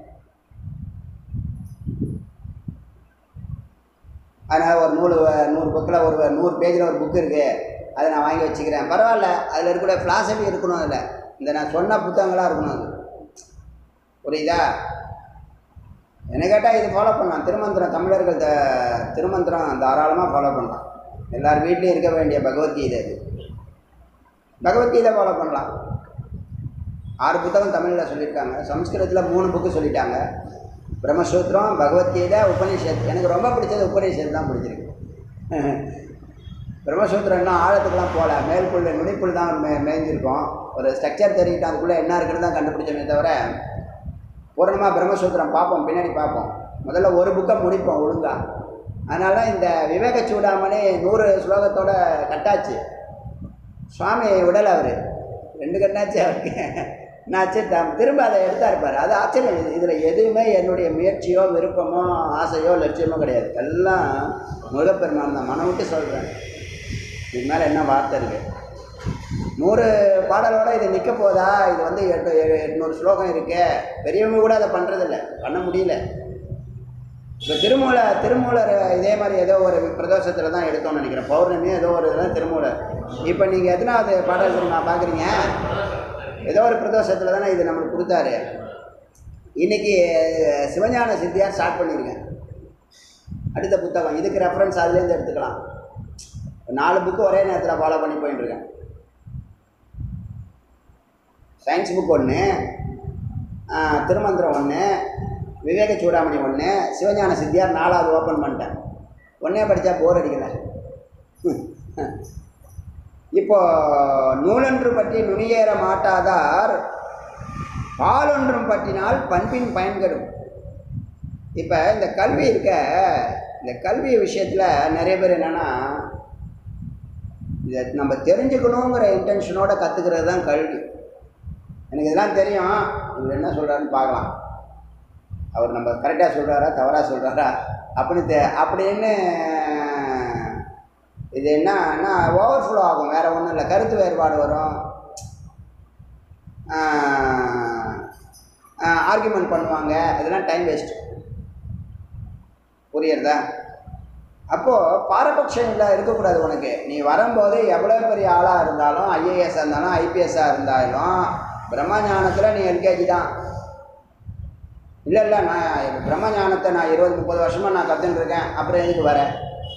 S1: அதனால் ஒரு நூறு நூறு புக்கில் ஒரு நூறு பேஜில் ஒரு புக்கு இருக்குது அதை நான் வாங்கி வச்சுக்கிறேன் பரவாயில்ல அதில் இருக்கிற ஃபிலாசபி இருக்கணும் அதில் இந்த நான் சொன்ன புத்தகங்களாக இருக்கணும் அது புரியுதா என்ன கேட்டால் இது ஃபாலோ பண்ணலாம் திருமந்திரம் தமிழர்கள் த திருமந்திரம் தாராளமாக ஃபாலோ பண்ணலாம் எல்லார் வீட்லேயும் இருக்க வேண்டிய பகவத்கீதை இது பகவத்கீதை ஃபாலோ பண்ணலாம் ஆறு புத்தகம் தமிழில் சொல்லியிருக்காங்க சம்ஸ்கிருதத்தில் மூணு புக்கு சொல்லிட்டாங்க பிரம்மசூத்திரம் பகவத்கீதை உபனிஷத் எனக்கு ரொம்ப பிடிச்சது உபனிஷத் தான் பிடிச்சிருக்கு பிரம்மசூத்திரம் இன்னும் ஆழத்துக்குலாம் போகல மேல்புல் நுனிப்புல் தான் மே மேய்ஞ்சிருக்கோம் ஒரு ஸ்ட்ரக்சர் தெரிவிட்டு அதுக்குள்ளே என்ன இருக்குன்னு தான் கண்டுபிடிச்சோமே தவிர பூரணமாக பிரம்மசூத்திரம் பார்ப்போம் பின்னாடி பார்ப்போம் முதல்ல ஒரு புக்கை முடிப்போம் ஒழுங்கா அதனால இந்த விவேக சூடாமணி நூறு ஸ்லோகத்தோட கட்டாச்சு சுவாமி விடலை அவர் ரெண்டு கண்ணாச்சு அவருக்கு என்னாச்சு த- திரும்ப அதை எடுத்தா இருப்பார் அது ஆச்சரியம் இது இதில் எதுவுமே என்னுடைய முயற்சியோ விருப்பமோ ஆசையோ லட்சியமோ கிடையாது எல்லாம் முருகப்பெருமான் தான் மனம் விட்டு சொல்கிறேன் இது மேலே என்ன வார்த்தை இருக்குது நூறு பாடலோட இது நிற்க போதா இது வந்து எட்டு எ- எட்நூறு ஸ்லோகம் இருக்கே பெரியவங்க கூட அதை பண்ணுறதில்ல பண்ண முடியல இப்போ திருமூல திருமூலர் இதே மாதிரி ஏதோ ஒரு பிரதோஷத்தில் தான் எடுத்தோம்னு நினைக்கிறேன் பௌர்ணமி ஏதோ ஒரு இதெல்லாம் திருமூலர் இப்போ நீங்கள் எத்தனாவது பாடல் தெரியுமா பார்க்குறீங்க ஏதோ ஒரு பிரதோஷத்தில் தானே இது நம்மளுக்கு கொடுத்தாரு இன்னைக்கு சிவஞான சித்தியார் ஸ்டார்ட் பண்ணியிருக்கேன் அடுத்த புத்தகம் இதுக்கு ரெஃபரன்ஸ் அதுலேருந்து எடுத்துக்கலாம் நாலு புக்கு ஒரே நேரத்தில் ஃபாலோ பண்ணி போயிட்டு இருக்கேன் சயின்ஸ் புக் ஒன்று திருமந்திரம் ஒன்று விவேக சூடாமணி ஒன்று சிவஞான சித்தியார் நாலாவது ஓப்பன் பண்ணிட்டேன் ஒன்றே படித்தா போர் அடிக்கல இப்போ நூலொன்று பற்றி நுனியேற மாட்டாதார் பாலொன்றும் பற்றினால் பண்பின் பயன்கடும் இப்போ இந்த கல்வி இருக்க இந்த கல்வி விஷயத்தில் நிறைய பேர் என்னென்னா இதை நம்ம தெரிஞ்சுக்கணுங்கிற இன்டென்ஷனோட கற்றுக்கிறது தான் கல்வி எனக்கு இதெல்லாம் தெரியும் இவர் என்ன சொல்கிறாருன்னு பார்க்கலாம் அவர் நம்ம கரெக்டாக சொல்கிறாரா தவறாக சொல்கிறாரா அப்படி தெ அப்படின்னு இது என்னன்னா ஓவர்ஃப்ளோ ஆகும் வேறு ஒன்றும் இல்லை கருத்து வேறுபாடு வரும் ஆர்கியூமெண்ட் பண்ணுவாங்க இதெல்லாம் டைம் வேஸ்ட் புரியுறதா அப்போது பாரபட்சம் இல்லை இருக்கக்கூடாது உனக்கு நீ வரும்போது எவ்வளோ பெரிய ஆளாக இருந்தாலும் ஐஏஎஸ்ஸாக இருந்தாலும் ஐபிஎஸ்ஸாக இருந்தாலும் பிரம்மஞானத்தில் நீ எல்கேஜி தான் இல்லை இல்லை நான் பிரம்மஞானத்தை நான் இருபது முப்பது வருஷமாக நான் கற்றுன்னு இருக்கேன் அப்புறம் எதுக்கு வரேன்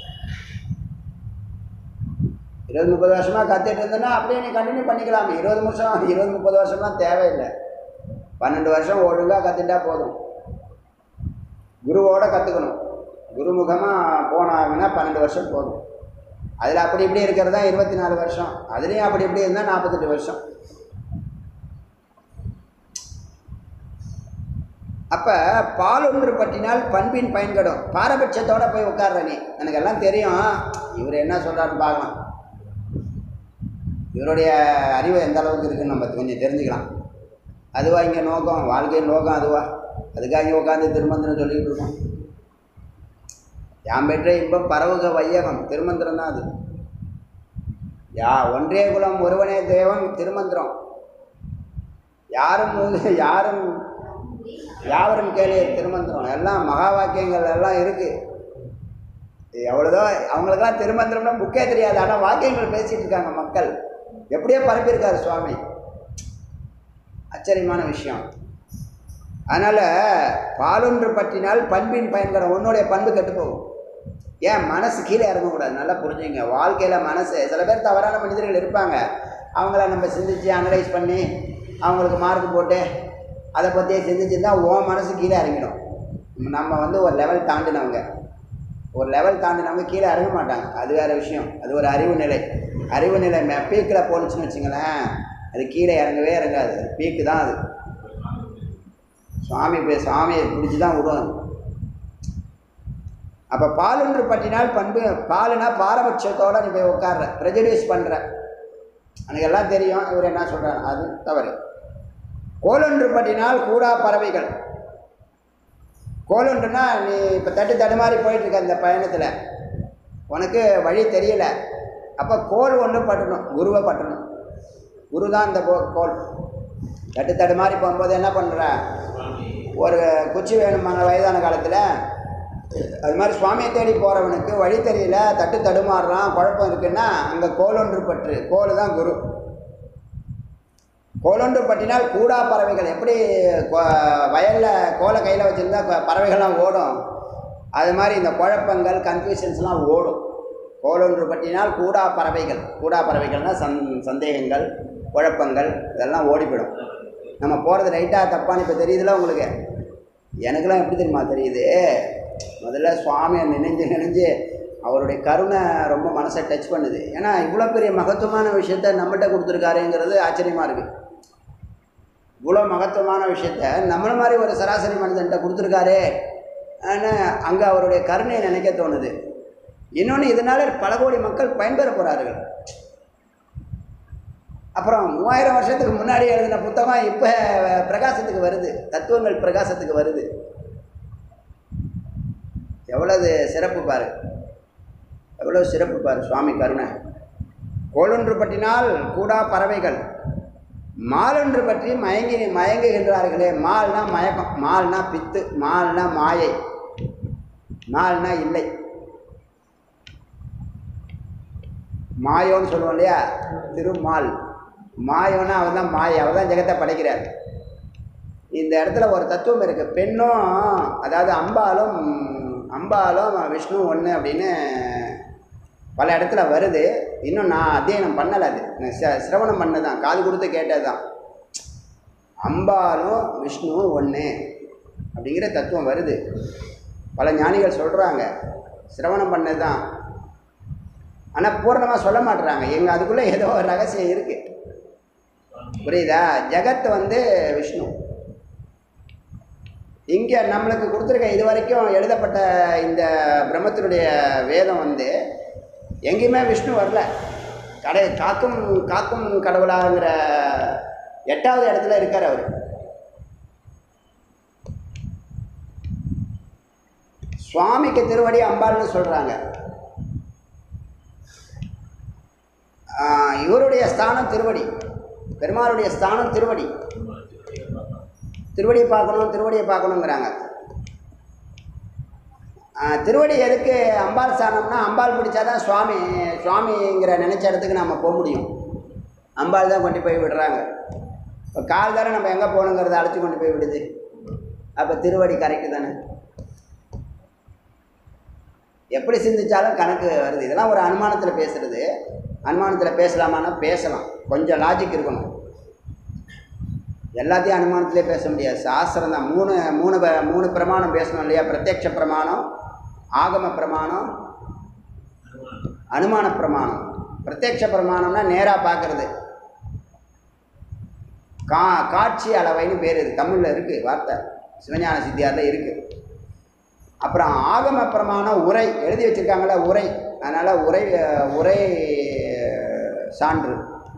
S1: இருபது முப்பது வருஷமாக கற்றுட்டு இருந்தேன்னா அப்படியே நீ கண்டினியூ பண்ணிக்கலாமே இருபது வருஷம் இருபது முப்பது வருஷம்லாம் தேவையில்லை பன்னெண்டு வருஷம் ஒழுங்காக கற்றுட்டா போதும் குருவோட கற்றுக்கணும் குருமுகமாக போனாங்கன்னா பன்னெண்டு வருஷம் போதும் அதில் அப்படி இப்படி இருக்கிறது தான் இருபத்தி நாலு வருஷம் அதுலேயும் அப்படி இப்படி இருந்தால் நாற்பத்தெட்டு வருஷம் அப்போ பால் ஒன்று பற்றினால் பண்பின் பயன்கடும் பாரபட்சத்தோட போய் உட்கார்ற நீ எனக்கு எல்லாம் தெரியும் இவர் என்ன சொல்கிறாருன்னு பார்க்கலாம் இவருடைய அறிவு எந்த அளவுக்கு இருக்குன்னு நம்ம கொஞ்சம் தெரிஞ்சுக்கலாம் அதுவா இங்கே நோக்கம் வாழ்க்கையின் நோக்கம் அதுவா அதுக்காக இங்கே உட்காந்து திருமந்திரம் சொல்லிக்கிட்டு இருக்கோம் யாம் பெற்ற இன்பம் பரவுக வையகம் திருமந்திரம் தான் அது யா ஒன்றே குலம் ஒருவனே தேவன் திருமந்திரம் யாரும் முது- யாரும் யாவரும் கேளு திருமந்திரம் எல்லாம் மகா வாக்கியங்கள் எல்லாம் இருக்குது எவ்வளோதான் அவங்களுக்கெல்லாம் திருமந்திரம்னா புக்கே தெரியாது ஆனால் வாக்கியங்கள் பேசிகிட்டு இருக்காங்க மக்கள் எப்படியோ பரப்பியிருக்காரு சுவாமி ஆச்சரியமான விஷயம் அதனால் பாலொன்று பற்றினால் பண்பின் பயன்கிற உன்னுடைய பண்பு கெட்டு போகும் ஏன் மனசு கீழே இறங்கக்கூடாது நல்லா புரிஞ்சுங்க வாழ்க்கையில் மனசு சில பேர் தவறான மனிதர்கள் இருப்பாங்க அவங்கள நம்ம சிந்திச்சு அனலைஸ் பண்ணி அவங்களுக்கு மார்க் போட்டு அதை பற்றியே சிந்திச்சிருந்தா உன் மனசு கீழே இறங்கிடும் நம்ம வந்து ஒரு லெவல் தாண்டினவங்க ஒரு லெவல் தாண்டினவங்க கீழே இறங்க மாட்டாங்க அது வேறு விஷயம் அது ஒரு அறிவு நிலை அறிவு நிலை பீக்கில் போணுச்சுன்னு வச்சுங்களேன் அது கீழே இறங்கவே இறங்காது அது பீக்கு தான் அது சுவாமி போய் சாமியை பிடிச்சி தான் விடும் அது அப்போ பாலுன்று பற்றினால் பண்பு பாலுனா பாரபட்சத்தோட நீ போய் உட்கார்ற ப்ரெஜடியூஸ் பண்ணுற எனக்கு எல்லாம் தெரியும் இவர் என்ன சொல்கிறார் அது தவறு கோலொன்று பற்றினால் கூடா பறவைகள் கோலொன்றுனா நீ இப்போ தட்டு தடுமாறி போயிட்டு இருக்க இந்த பயணத்தில் உனக்கு வழி தெரியல அப்போ கோல் ஒன்று பட்டணும் குருவை பட்டணும் குரு தான் இந்த கோ கோல் தட்டு தடுமாறி போகும்போது என்ன பண்ணுற ஒரு குச்சி வேணுமாங்க வயதான காலத்தில் அது மாதிரி சுவாமியை தேடி போகிறவனுக்கு வழி தெரியல தட்டு தடுமாறுறான் குழப்பம் இருக்குன்னா அங்கே கோலொன்று பற்று கோல் தான் குரு கோலொன்று பற்றினால் கூடா பறவைகள் எப்படி வயலில் கோலை கையில் வச்சுருந்தா ப- பறவைகள்லாம் ஓடும் அது மாதிரி இந்த குழப்பங்கள் கன்ஃபியூஷன்ஸ்லாம் ஓடும் கோலொன்று பற்றினால் கூடா பறவைகள் கூடா பறவைகள்னால் சந் சந்தேகங்கள் குழப்பங்கள் இதெல்லாம் ஓடி போயிடும் நம்ம போகிறது ரைட்டாக தப்பான்னு இப்போ தெரியுதுல உங்களுக்கு எனக்கெல்லாம் எப்படி தெரியுமா தெரியுது முதல்ல சுவாமியை நினைஞ்சு நினைஞ்சு அவருடைய கருணை ரொம்ப மனசை டச் பண்ணுது ஏன்னா இவ்வளோ பெரிய மகத்துவமான விஷயத்த நம்மகிட்ட கொடுத்துருக்காருங்கிறது ஆச்சரியமாக இருக்குது இவ்வளோ மகத்துவமான விஷயத்த நம்மள மாதிரி ஒரு சராசரி மனிதன்கிட்ட கொடுத்துருக்காரே அங்கே அவருடைய கருணையை நினைக்க தோணுது இன்னொன்று இதனால் பல கோடி மக்கள் பயன்பெற போகிறார்கள் அப்புறம் மூவாயிரம் வருஷத்துக்கு முன்னாடி எழுதின புத்தகம் இப்போ பிரகாசத்துக்கு வருது தத்துவங்கள் பிரகாசத்துக்கு வருது எவ்வளவு சிறப்பு பாரு எவ்வளவு சிறப்பு பாரு சுவாமி கருணை கோலொன்று பற்றினால் கூடா பறவைகள் மாலொன்று பற்றி மயங்கி மயங்குகின்றார்களே மால்னா மயக்கம் மால்னா பித்து மால்னா மாயை மால்னா இல்லை மாயோன்னு சொல்லுவோம் இல்லையா திருமால் மாயோன்னா அவன் தான் மாயை அவன் தான் ஜெகத்தை படைக்கிறார் இந்த இடத்துல ஒரு தத்துவம் இருக்குது பெண்ணும் அதாவது அம்பாலும் அம்பாலும் விஷ்ணு ஒன்று அப்படின்னு பல இடத்துல வருது இன்னும் நான் அத்தியனம் பண்ணலை அது நான் ச- சிரவணம் பண்ணதான் காது கொடுத்து கேட்டது தான் அம்பாலும் விஷ்ணுவும் ஒன்று அப்படிங்கிற தத்துவம் வருது பல ஞானிகள் சொல்கிறாங்க சிரவணம் பண்ணது தான் ஆனால் பூர்ணமாக சொல்ல மாட்டுறாங்க எங்கள் அதுக்குள்ளே ஏதோ ஒரு ரகசியம் இருக்குது புரியுதா ஜெகத் வந்து விஷ்ணு இங்கே நம்மளுக்கு கொடுத்துருக்க இது வரைக்கும் எழுதப்பட்ட இந்த பிரம்மத்தினுடைய வேதம் வந்து எங்கேயுமே விஷ்ணு வரல கடை காக்கும் காக்கும் கடவுளாங்கிற எட்டாவது இடத்துல இருக்கார் அவர் சுவாமிக்கு திருவடி அம்பாள்னு சொல்கிறாங்க இவருடைய ஸ்தானம் திருவடி பெருமாளுடைய ஸ்தானம் திருவடி திருவடியை பார்க்கணும் திருவடியை பார்க்கணுங்கிறாங்க ஆ, திருவடி எதுக்கு அம்பாள் ஸ்தானம்னா அம்பாள் பிடிச்சாதான் சுவாமி சுவாமிங்கிற நினச்ச இடத்துக்கு நம்ம போக முடியும் அம்பாள் தான் கொண்டு போய் விடுறாங்க இப்போ கால் தானே நம்ம எங்கே போகணுங்கிறத அழைச்சி கொண்டு போய் விடுது அப்போ திருவடி கரெக்டு தானே எப்படி சிந்திச்சாலும் கணக்கு வருது இதெல்லாம் ஒரு அனுமானத்தில் பேசுறது அனுமானத்தில் பேசலாமான்னா பேசலாம் கொஞ்சம் லாஜிக் இருக்கணும் எல்லாத்தையும் அனுமானத்திலே பேச முடியாது சாஸ்திரம் தான் மூணு மூணு ப- மூணு பிரமாணம் பேசணும் இல்லையா பிரத்யக்ஷ பிரமாணம் ஆகம பிரமாணம் அனுமான பிரமாணம் பிரத்யக்ஷ பிரமாணம்னா நேராக பார்க்கறது கா காட்சி அளவைன்னு பேர் இது தமிழில் இருக்குது வார்த்தை சிவஞான சித்தியாரில் இருக்குது அப்புறம் ஆகம பிரமாணம் உரை எழுதி வச்சிருக்காங்களே உரை அதனால் உரை அஹ், உரை அஹ், சான்று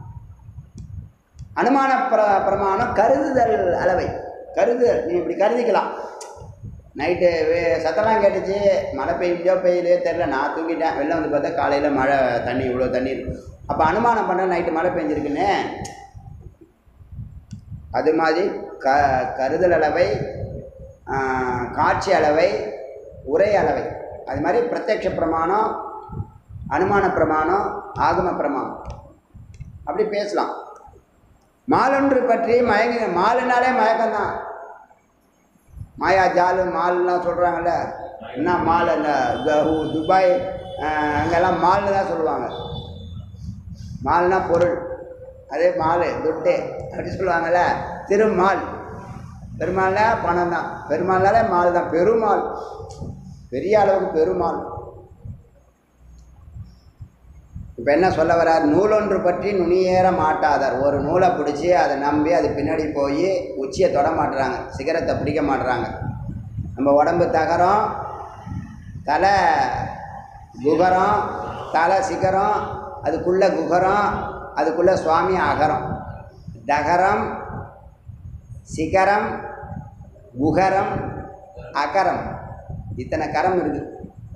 S1: அனுமான பிர பிரமாணம் கருதுதல் அளவை கருதுதல் நீ இப்படி கருதிக்கலாம் நைட்டு வே சத்தம்லாம் கேட்டுச்சு மழை பெய்யோ பெய்யலையோ தெரில நான் தூங்கிட்டேன் வெளில வந்து பார்த்தா காலையில் மழை தண்ணி இவ்வளோ தண்ணி இருக்கு அப்போ அனுமானம் பண்ண நைட்டு மழை பெஞ்சிருக்குன்னு அது மாதிரி க கருதல் அளவை ஆ, காட்சி அளவை உரை அளவை அது மாதிரி பிரத்யக்ஷ பிரமாணம் அனுமான பிரமாணம் ஆகம பிரமாணம் அப்படி பேசலாம் மாலொன்று பற்றி மயங்கி மாலுனாலே மயக்கம்தான் மாயா ஜாலு மால்லாம் சொல்கிறாங்கல்ல என்ன மால் இந்த கஹு துபாய் அஹ், அங்கெல்லாம் மால்னு தான் சொல்லுவாங்க மால்னா பொருள் அதே மால் துட்டு அப்படி சொல்லுவாங்கல்ல திருமால் பெருமாள்னா பணம் தான் பெருமாள்னாலே மால் தான் பெருமாள் பெரிய அளவுக்கு பெருமாள் இப்போ என்ன சொல்ல வர்றார் நூலொன்று பற்றி நுனியேற மாட்டாதார் ஒரு நூலை பிடிச்சி அதை நம்பி அது பின்னாடி போய் உச்சியை தொட மாட்டுறாங்க சிகரத்தை பிடிக்க மாட்டுறாங்க நம்ம உடம்பு தகரம் தலை குகரம் தலை சிகரம் அதுக்குள்ளே குகரம் அதுக்குள்ளே சுவாமி அகரம் தகரம் சிகரம் குகரம் அகரம் இத்தனை கரம் இருக்குது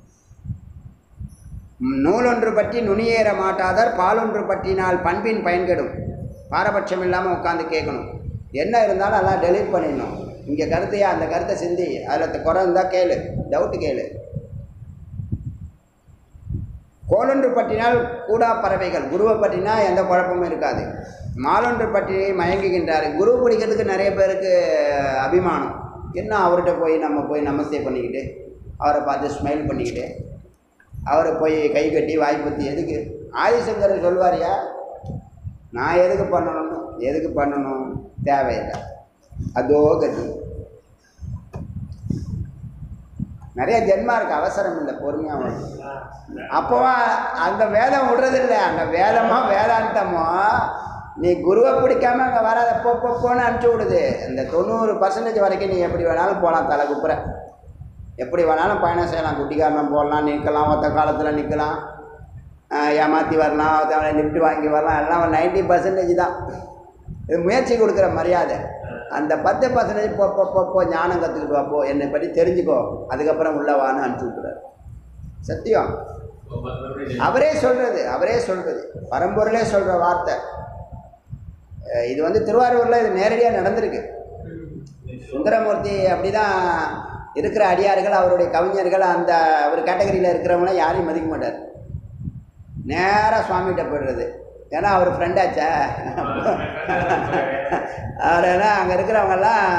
S1: நூலொன்று பற்றி நுனியேற மாட்டாதார் பாலொன்று பற்றினால் பண்பின் பயன்கெடும் பாரபட்சம் இல்லாமல் உட்காந்து கேட்கணும் என்ன இருந்தாலும் எல்லாம் டெலீட் பண்ணிடணும் இங்கே கருத்தையா அந்த கருத்தை சிந்தி அதில் குறை இருந்தால் கேளு டவுட்டு கேளு கோலொன்று பற்றினால் கூடா பறவைகள் குருவை பற்றினா எந்த குழப்பமும் இருக்காது மாலொன்று பற்றி மயங்குகின்றார் குரு பிடிக்கிறதுக்கு நிறைய பேருக்கு அபிமானம் என்ன அவர்கிட்ட போய் நம்ம போய் நமஸ்தே பண்ணிக்கிட்டு அவரை பார்த்து ஸ்மைல் பண்ணிக்கிட்டு அவரை போய் கை கட்டி வாய்ப்பத்தி எதுக்கு ஆதிசங்கர் சொல்வாரியா நான் எதுக்கு பண்ணணும்னு எதுக்கு பண்ணணும் தேவையில்லை அதோ கதி நிறைய ஜென்மா இருக்கு அவசரம் இல்லை பொறுமையாக அப்போவா அந்த வேதம் விடுறதில்ல அந்த வேதமோ வேதாந்தமோ நீ குருவை பிடிக்காம அங்கே வராத போ போ, போன்னு அனுப்பிச்சி விடுது இந்த தொண்ணூறு பர்சன்டேஜ் வரைக்கும் நீ எப்படி வேணாலும் போகலாம் தலை குப்புற எப்படி வேணாலும் பயணம் செய்யலாம் குட்டிக்காரனம் போடலாம் நிற்கலாம் ஒத்த காலத்தில் நிற்கலாம் ஏமாற்றி வரலாம் ஒருத்தவனை லிஃப்ட் வாங்கி வரலாம் எல்லாம் நைன்ட்டி பர்சன்டேஜ் தான் இது முயற்சி கொடுக்குற மரியாதை அந்த பத்து பர்சன்டேஜ் போ போ போ போ ஞானம் கற்றுக்கிட்டு வா போ என்னை பற்றி தெரிஞ்சுக்கோ அதுக்கப்புறம் உள்ள வான்னு அனுப்பிச்சி விட்டுறாரு சத்தியம் அவரே சொல்கிறது அவரே சொல்கிறது பரம்பொருளே சொல்கிற வார்த்தை அஹ் இது வந்து திருவாரூரில் இது நேரடியாக நடந்திருக்கு சுந்தரமூர்த்தி அப்படி தான் இருக்கிற அடியார்கள் அவருடைய கவிஞர்கள் அந்த ஒரு கேட்டகரியில் இருக்கிறவங்கள யாரையும் மதிக்க மாட்டார் நேராக சுவாமிகிட்ட போயிடுறது ஏன்னா அவர் ஃப்ரெண்டாச்சா அவர் ஏன்னா அங்கே இருக்கிறவங்கெல்லாம்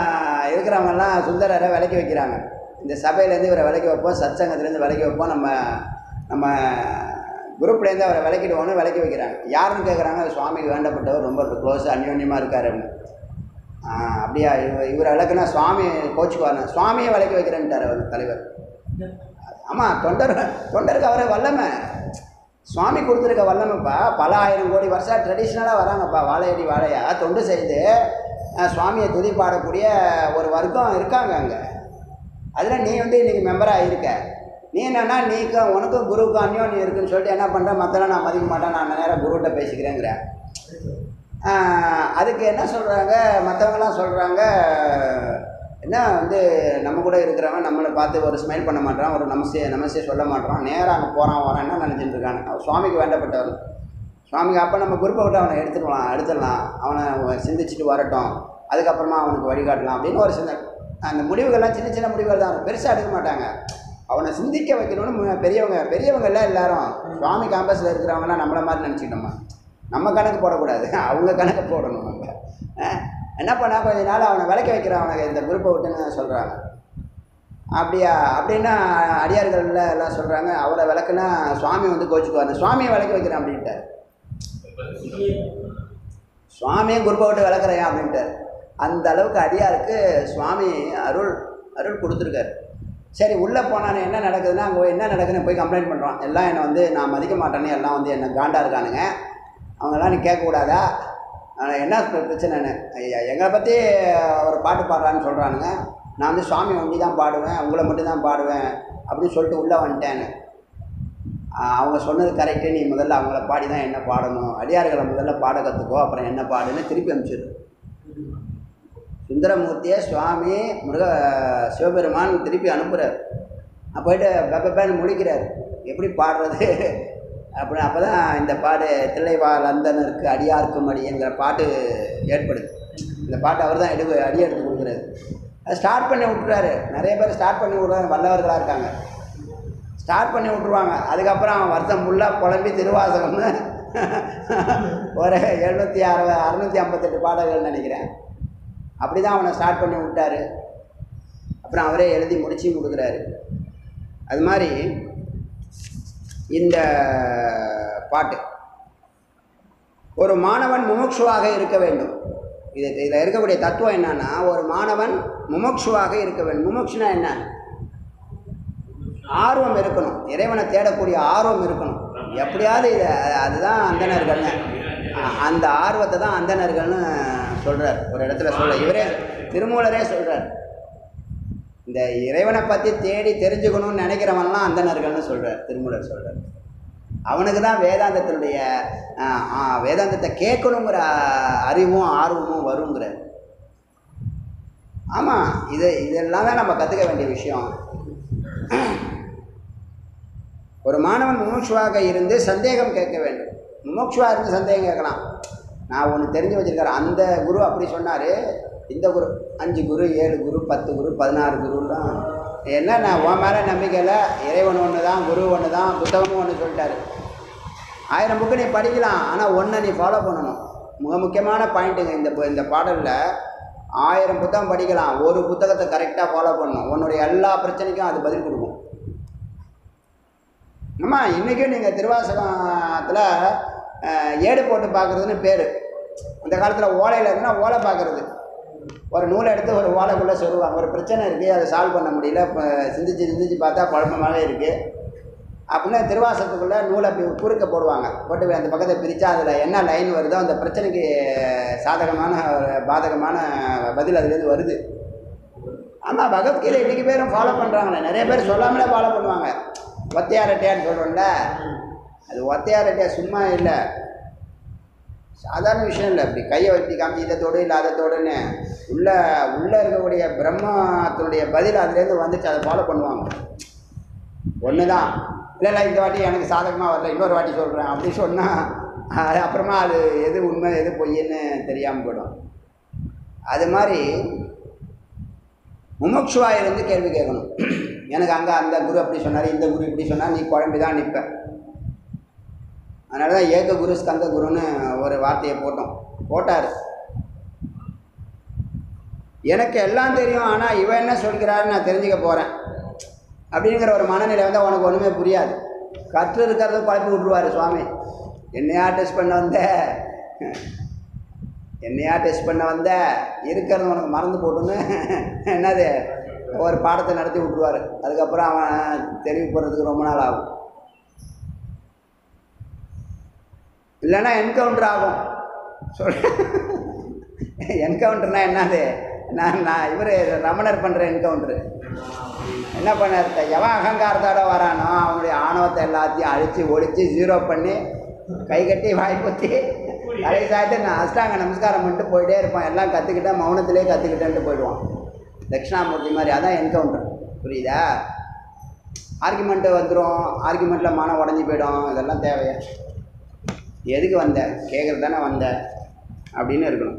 S1: இருக்கிறவங்கெல்லாம் சுந்தரரை விலைக்கு வைக்கிறாங்க இந்த சபையிலேருந்து இவரை விலைக்கு வைப்போம் சத்சங்கத்துலேருந்து விலைக்கு வைப்போம் நம்ம நம்ம குரூப்லேருந்து அவரை விலைக்கிடுவோன்னு விலைக்கு வைக்கிறாங்க யாருன்னு கேட்குறாங்க சுவாமிக்கு வேண்டப்பட்டவர் ரொம்ப க்ளோஸ் அந்யோன்யமாக இருக்காரு அப்படின்னு ஆ, அப்படியா இவர் இவரை விளக்குனா சுவாமி கோச்சுக்குவார் சுவாமியை விலைக்கு வைக்கிறேன்ட்டார் அவர் தலைவர் ஆமாம் தொண்டர் தொண்டருக்கு அவரை வல்லமை சுவாமி கொடுத்துருக்க வல்லமைப்பா பல ஆயிரம் கோடி வருஷம் ட்ரெடிஷ்னலாக வராங்கப்பா வாழையடி வாழையா தொண்டு செய்து அஹ், சுவாமியை துதி பாடக்கூடிய ஒரு வர்க்கம் இருக்காங்க அங்கே அதில் நீ வந்து இன்றைக்கி மெம்பராக இருக்க நீ என்னன்னா நீக்கும் உனக்கும் குருவுக்கும் அந்யோன்யம் இருக்குன்னு சொல்லிட்டு என்ன பண்ணுற மற்றெல்லாம் நான் மதிக்க மாட்டேன் நான் நேரம் குருகிட்ட பேசிக்கிறேங்கிற ஆஹ், அதுக்கு என்ன சொல்கிறாங்க மற்றவங்களாம் சொல்கிறாங்க என்ன வந்து நம்ம கூட இருக்கிறவன் நம்மளை பார்த்து ஒரு ஸ்மைல் பண்ண மாட்டான் ஒரு நமஸ்தே நமஸ்தே சொல்ல மாட்டான் நேராக அங்கே போகிறான் வரான் என்ன நினச்சிட்டு இருக்கான் அவன் சுவாமிக்கு வேண்டப்பட்டவர் சுவாமிக்கு அப்போ நம்ம குரூப்பை விட்டு அவனை எடுத்துடலாம் எடுத்துடலாம் அவனை சிந்திச்சுட்டு வரட்டும் அதுக்கப்புறமா அவனுக்கு வழிகாட்டலாம் அப்படின்னு ஒரு சின்ன அந்த முடிவுகள்லாம் சின்ன சின்ன முடிவுகள் தான் பெருசாக எடுக்க மாட்டாங்க அவனை சிந்திக்க வைக்கணும்னு மு- பெரியவங்க பெரியவங்க எல்லாம் எல்லாரும் சுவாமி கேம்பஸில் இருக்கிறவங்கலாம் நம்மளை மாதிரி நினச்சிக்கிட்டோமா நம்ம கணக்கு போடக்கூடாது அவங்க கணக்கு போடணும் நம்ம அஹ், என்ன பண்ணா கொஞ்ச நாள் அவனை விளக்க வைக்கிறான் அவனுக்கு இந்த குரூப்பை விட்டுன்னு சொல்கிறாங்க அப்படியா அப்படின்னா அடியார்கள்ல எல்லாம் சொல்கிறாங்க அவரை விளக்குனா சுவாமி வந்து கோச்சுக்குவார் சுவாமியை விளக்க வைக்கிறேன் அப்படின்ட்டார் சுவாமியே குருப்பை விட்டு விளக்குறேன் அப்படின்ட்டார் அந்த அளவுக்கு அடியாருக்கு சுவாமி அருள் அருள் கொடுத்துருக்காரு சரி உள்ளே போனானே என்ன நடக்குதுன்னா அங்கே என்ன நடக்குதுன்னு போய் கம்ப்ளைண்ட் பண்ணுறான் எல்லாம் என்னை வந்து நான் மதிக்க மாட்டேன்னு எல்லாம் வந்து என்னை காண்டா இருக்கானுங்க அவங்கெல்லாம் நீ கேட்கக்கூடாதா ஆனா, என்ன பிர- பிரச்சனைன்னு ஐயா எங்களை பற்றி ஒரு பாட்டு பாடுறான்னு சொல்கிறானுங்க நான் வந்து சுவாமி ஒண்டி தான் பாடுவேன் உங்களை மட்டும் தான் பாடுவேன் அப்படின்னு சொல்லிட்டு உள்ளே வந்துட்டேன்னு ஆஹ் அவங்க சொன்னது கரெக்டு நீ முதல்ல அவங்கள பாடி தான் என்ன பாடணும் அடியார்களை முதல்ல பாட கற்றுக்கோ அப்புறம் என்ன பாடுன்னு திருப்பி அனுப்பிச்சிடு சுந்தரமூர்த்தியை சுவாமி முருக சிவபெருமான் திருப்பி அனுப்புகிறார் போயிட்டு பெப்பேன்னு முடிக்கிறார் எப்படி பாடுறது அப்படி அப்போ தான் இந்த பாடு தில்லைவா லந்தனருக்கு அடியார்க்கும் அடிங்கிற பாட்டு ஏற்படுது இந்த பாட்டு அவர் தான் எடு அடி எடுத்து கொடுக்குறாரு அதை ஸ்டார்ட் பண்ணி விட்டுறாரு நிறைய பேர் ஸ்டார்ட் பண்ணி விடுறாங்க வல்லவர்களாக இருக்காங்க ஸ்டார்ட் பண்ணி விட்ருவாங்க அதுக்கப்புறம் அவன் வருஷம் ஃபுல்லாக புலம்பி திருவாசகம்னு ஒரு எழுநூற்றி அறுபது அறுநூற்றி ஐம்பத்தெட்டு பாடல்கள் நினைக்கிறேன் அப்படி தான் அவனை ஸ்டார்ட் பண்ணி விட்டாரு அப்புறம் அவரே எழுதி முடிச்சு கொடுக்குறாரு அது மாதிரி இந்த பாட்டு ஒரு மாணவன் முமுட்சுவாக இருக்க வேண்டும் இது இதில் இருக்கக்கூடிய தத்துவம் என்னன்னா ஒரு மாணவன் முமுட்சுவாக இருக்க வேண்டும் முமுட்சுனா என்ன ஆர்வம் இருக்கணும் இறைவனை தேடக்கூடிய ஆர்வம் இருக்கணும் எப்படியாவது இது அதுதான் அந்தணர்கள்னு அ- அந்த ஆர்வத்தை தான் அந்தணர்கள்னு சொல்கிறார் ஒரு இடத்துல சொல்ல இவரே திருமூலரே சொல்கிறார் இந்த இறைவனை பற்றி தேடி தெரிஞ்சுக்கணும்னு நினைக்கிறவன்லாம் அந்தணர்கள்னு சொல்கிறார் திருமூலர் சொல்கிறார் அவனுக்கு தான் வேதாந்தத்தினுடைய ஆ, ஆ, வேதாந்தத்தை கேட்கணுங்கிற அறிவும் ஆர்வமும் வருங்கிறார் ஆமாம் இது இதெல்லாம் தான் நம்ம கற்றுக்க வேண்டிய விஷயம் ஒரு மாணவன் முமுட்சுவாக இருந்து சந்தேகம் கேட்க வேண்டும் முமுட்சுவாக இருந்து சந்தேகம் கேட்கலாம் நான் ஒன்று தெரிஞ்சு வச்சிருக்கிறேன் அந்த குரு அப்படி சொன்னார் இந்த குரு அஞ்சு குரு ஏழு குரு பத்து குரு பதினாறு குருலாம் என்ன நான் உன் மேலே நம்பிக்கையில் இறைவன் ஒன்று தான் குரு ஒன்று தான் புத்தகமும் ஒன்று சொல்லிட்டாரு ஆயிரம் புக்கு நீ படிக்கலாம் ஆனால் ஒன்றை நீ ஃபாலோ பண்ணணும் மிக முக்கியமான பாயிண்ட்டுங்க இந்த பு- இந்த பாடலில் ஆயிரம் புத்தகம் படிக்கலாம் ஒரு புத்தகத்தை கரெக்டாக ஃபாலோ பண்ணணும் உன்னுடைய எல்லா பிரச்சனைக்கும் அது பதில் கொடுக்கும் ஆமாம் இன்றைக்கும் நீங்கள் திருவாசகத்தில் ஏடு போட்டு பார்க்குறதுன்னு பேர் அந்த காலத்தில் ஓலையில் இருந்தால் ஓலை பார்க்குறது ஒரு நூலை எடுத்து ஒரு ஓலைக்குள்ளே சொல்லுவாங்க ஒரு பிரச்சனை இருக்குது அதை சால்வ் பண்ண முடியல இப்போ சிந்திச்சு சிந்திச்சு பார்த்தா குழப்பமாகவே இருக்குது அப்படின்னா திருவாசகத்துக்குள்ளே நூலை அப்படி குறுக்க போடுவாங்க போட்டு அந்த பக்கத்தை பிரித்தா அதில் என்ன லைன் வருதோ அந்த பிரச்சனைக்கு சாதகமான ஒரு பாதகமான பதில் அதுலேருந்து வருது ஆமாம் பகவத்கீதை இன்றைக்கி பேரும் ஃபாலோ பண்ணுறாங்களே நிறைய பேர் சொல்லாமலே ஃபாலோ பண்ணுவாங்க ஒத்தையாரட்டையான்னு சொல்கிறோம்ல அது ஒத்தையாரட்டையா சும்மா இல்லை சாதாரண விஷயம் இல்லை இப்படி கையை வச்சு காமிச்சு இதை தொடு இல்லை அதை தொடுன்னு உள்ள உள்ளே இருக்கக்கூடிய பிரம்மத்தினுடைய பதில் அதுலேருந்து வந்துச்சு அதை ஃபாலோ பண்ணுவாங்க ஒன்று தான் இல்லை இல்லை இந்த வாட்டி எனக்கு சாதகமாக வரல இன்னொரு வாட்டி சொல்கிறேன் அப்படி சொன்னால் அப்புறமா அது எது உண்மை எது பொய்ன்னு தெரியாமல் போயிடும் அது மாதிரி முமுட்சுவாக இருந்து கேள்வி கேட்கணும் எனக்கு அங்கே அந்த குரு அப்படி சொன்னார் இந்த குரு இப்படி சொன்னார் நீ குழம்பி தான் நிற்ப அதனால தான் ஏக குரு ஸ்கந்த குருன்னு ஒரு வார்த்தையை போட்டோம் போட்டார் எனக்கு எல்லாம் தெரியும் ஆனால் இவன் என்ன சொல்கிறான்னு நான் தெரிஞ்சுக்க போகிறேன் அப்படிங்கிற ஒரு மனநிலை வந்து உனக்கு ஒன்றுமே புரியாது கற்று இருக்கிறத குழப்பி விட்ருவார் சுவாமி என்னையா டெஸ்ட் பண்ண வந்த என்னையா டெஸ்ட் பண்ண வந்த இருக்கிறது உனக்கு மறந்து போட்டுன்னு என்னது ஒரு பாடத்தை நடத்தி விட்ருவார் அதுக்கப்புறம் அவன் தெளிவு போடுறதுக்கு ரொம்ப நாள் ஆகும் இல்லைன்னா என்கவுண்டர் ஆகும் சொல் என்கவுண்டர்னா என்னது நான் நான் இவர் ரமணர் பண்ணுற என்கவுண்டரு என்ன பண்ணார் எவன் அகங்காரத்தோட வரானோ அவனுடைய ஆணவத்தை எல்லாத்தையும் அழித்து ஒழித்து ஜீரோ பண்ணி கை கட்டி வாய் பொத்தி கரை சாய்ட்டு நான் அஷ்டாங்க நமஸ்காரம் பண்ணிட்டு போயிட்டே இருப்பான் எல்லாம் கற்றுக்கிட்டேன் மௌனத்திலே கற்றுக்கிட்டேன்ட்டு போயிடுவான் தட்சிணாமூர்த்தி மாதிரி அதான் என்கவுண்டர் புரியுதா ஆர்குமெண்ட்டு வந்துடும் ஆர்குமெண்ட்டில் மனம் உடஞ்சி போயிடும் இதெல்லாம் தேவையா எதுக்கு வந்த கேட்குறது தானே வந்த அப்படின்னு இருக்கணும்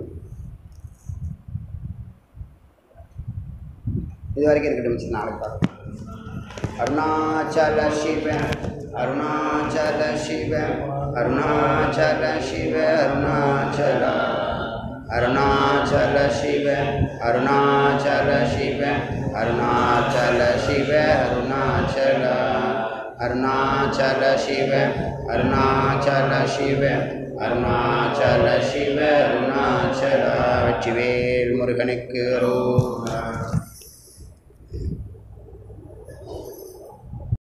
S1: இது வரைக்கும் இருக்கட்டும் மிச்சம் நாளைக்கு பார்க்கலாம் அருணாச்சல சிவ அருணாச்சல சிவ அருணாச்சல சிவ அருணாச்சல அருணாச்சல சிவ அருணாச்சல சிவ அருணாச்சல சிவ அருணாச்சல அருணாச்சல சிவ அருணாச்சல சிவ அருணாச்சல சிவ அருணாச்சல வெற்றிவேல் முருகனுக்கு அரோகரா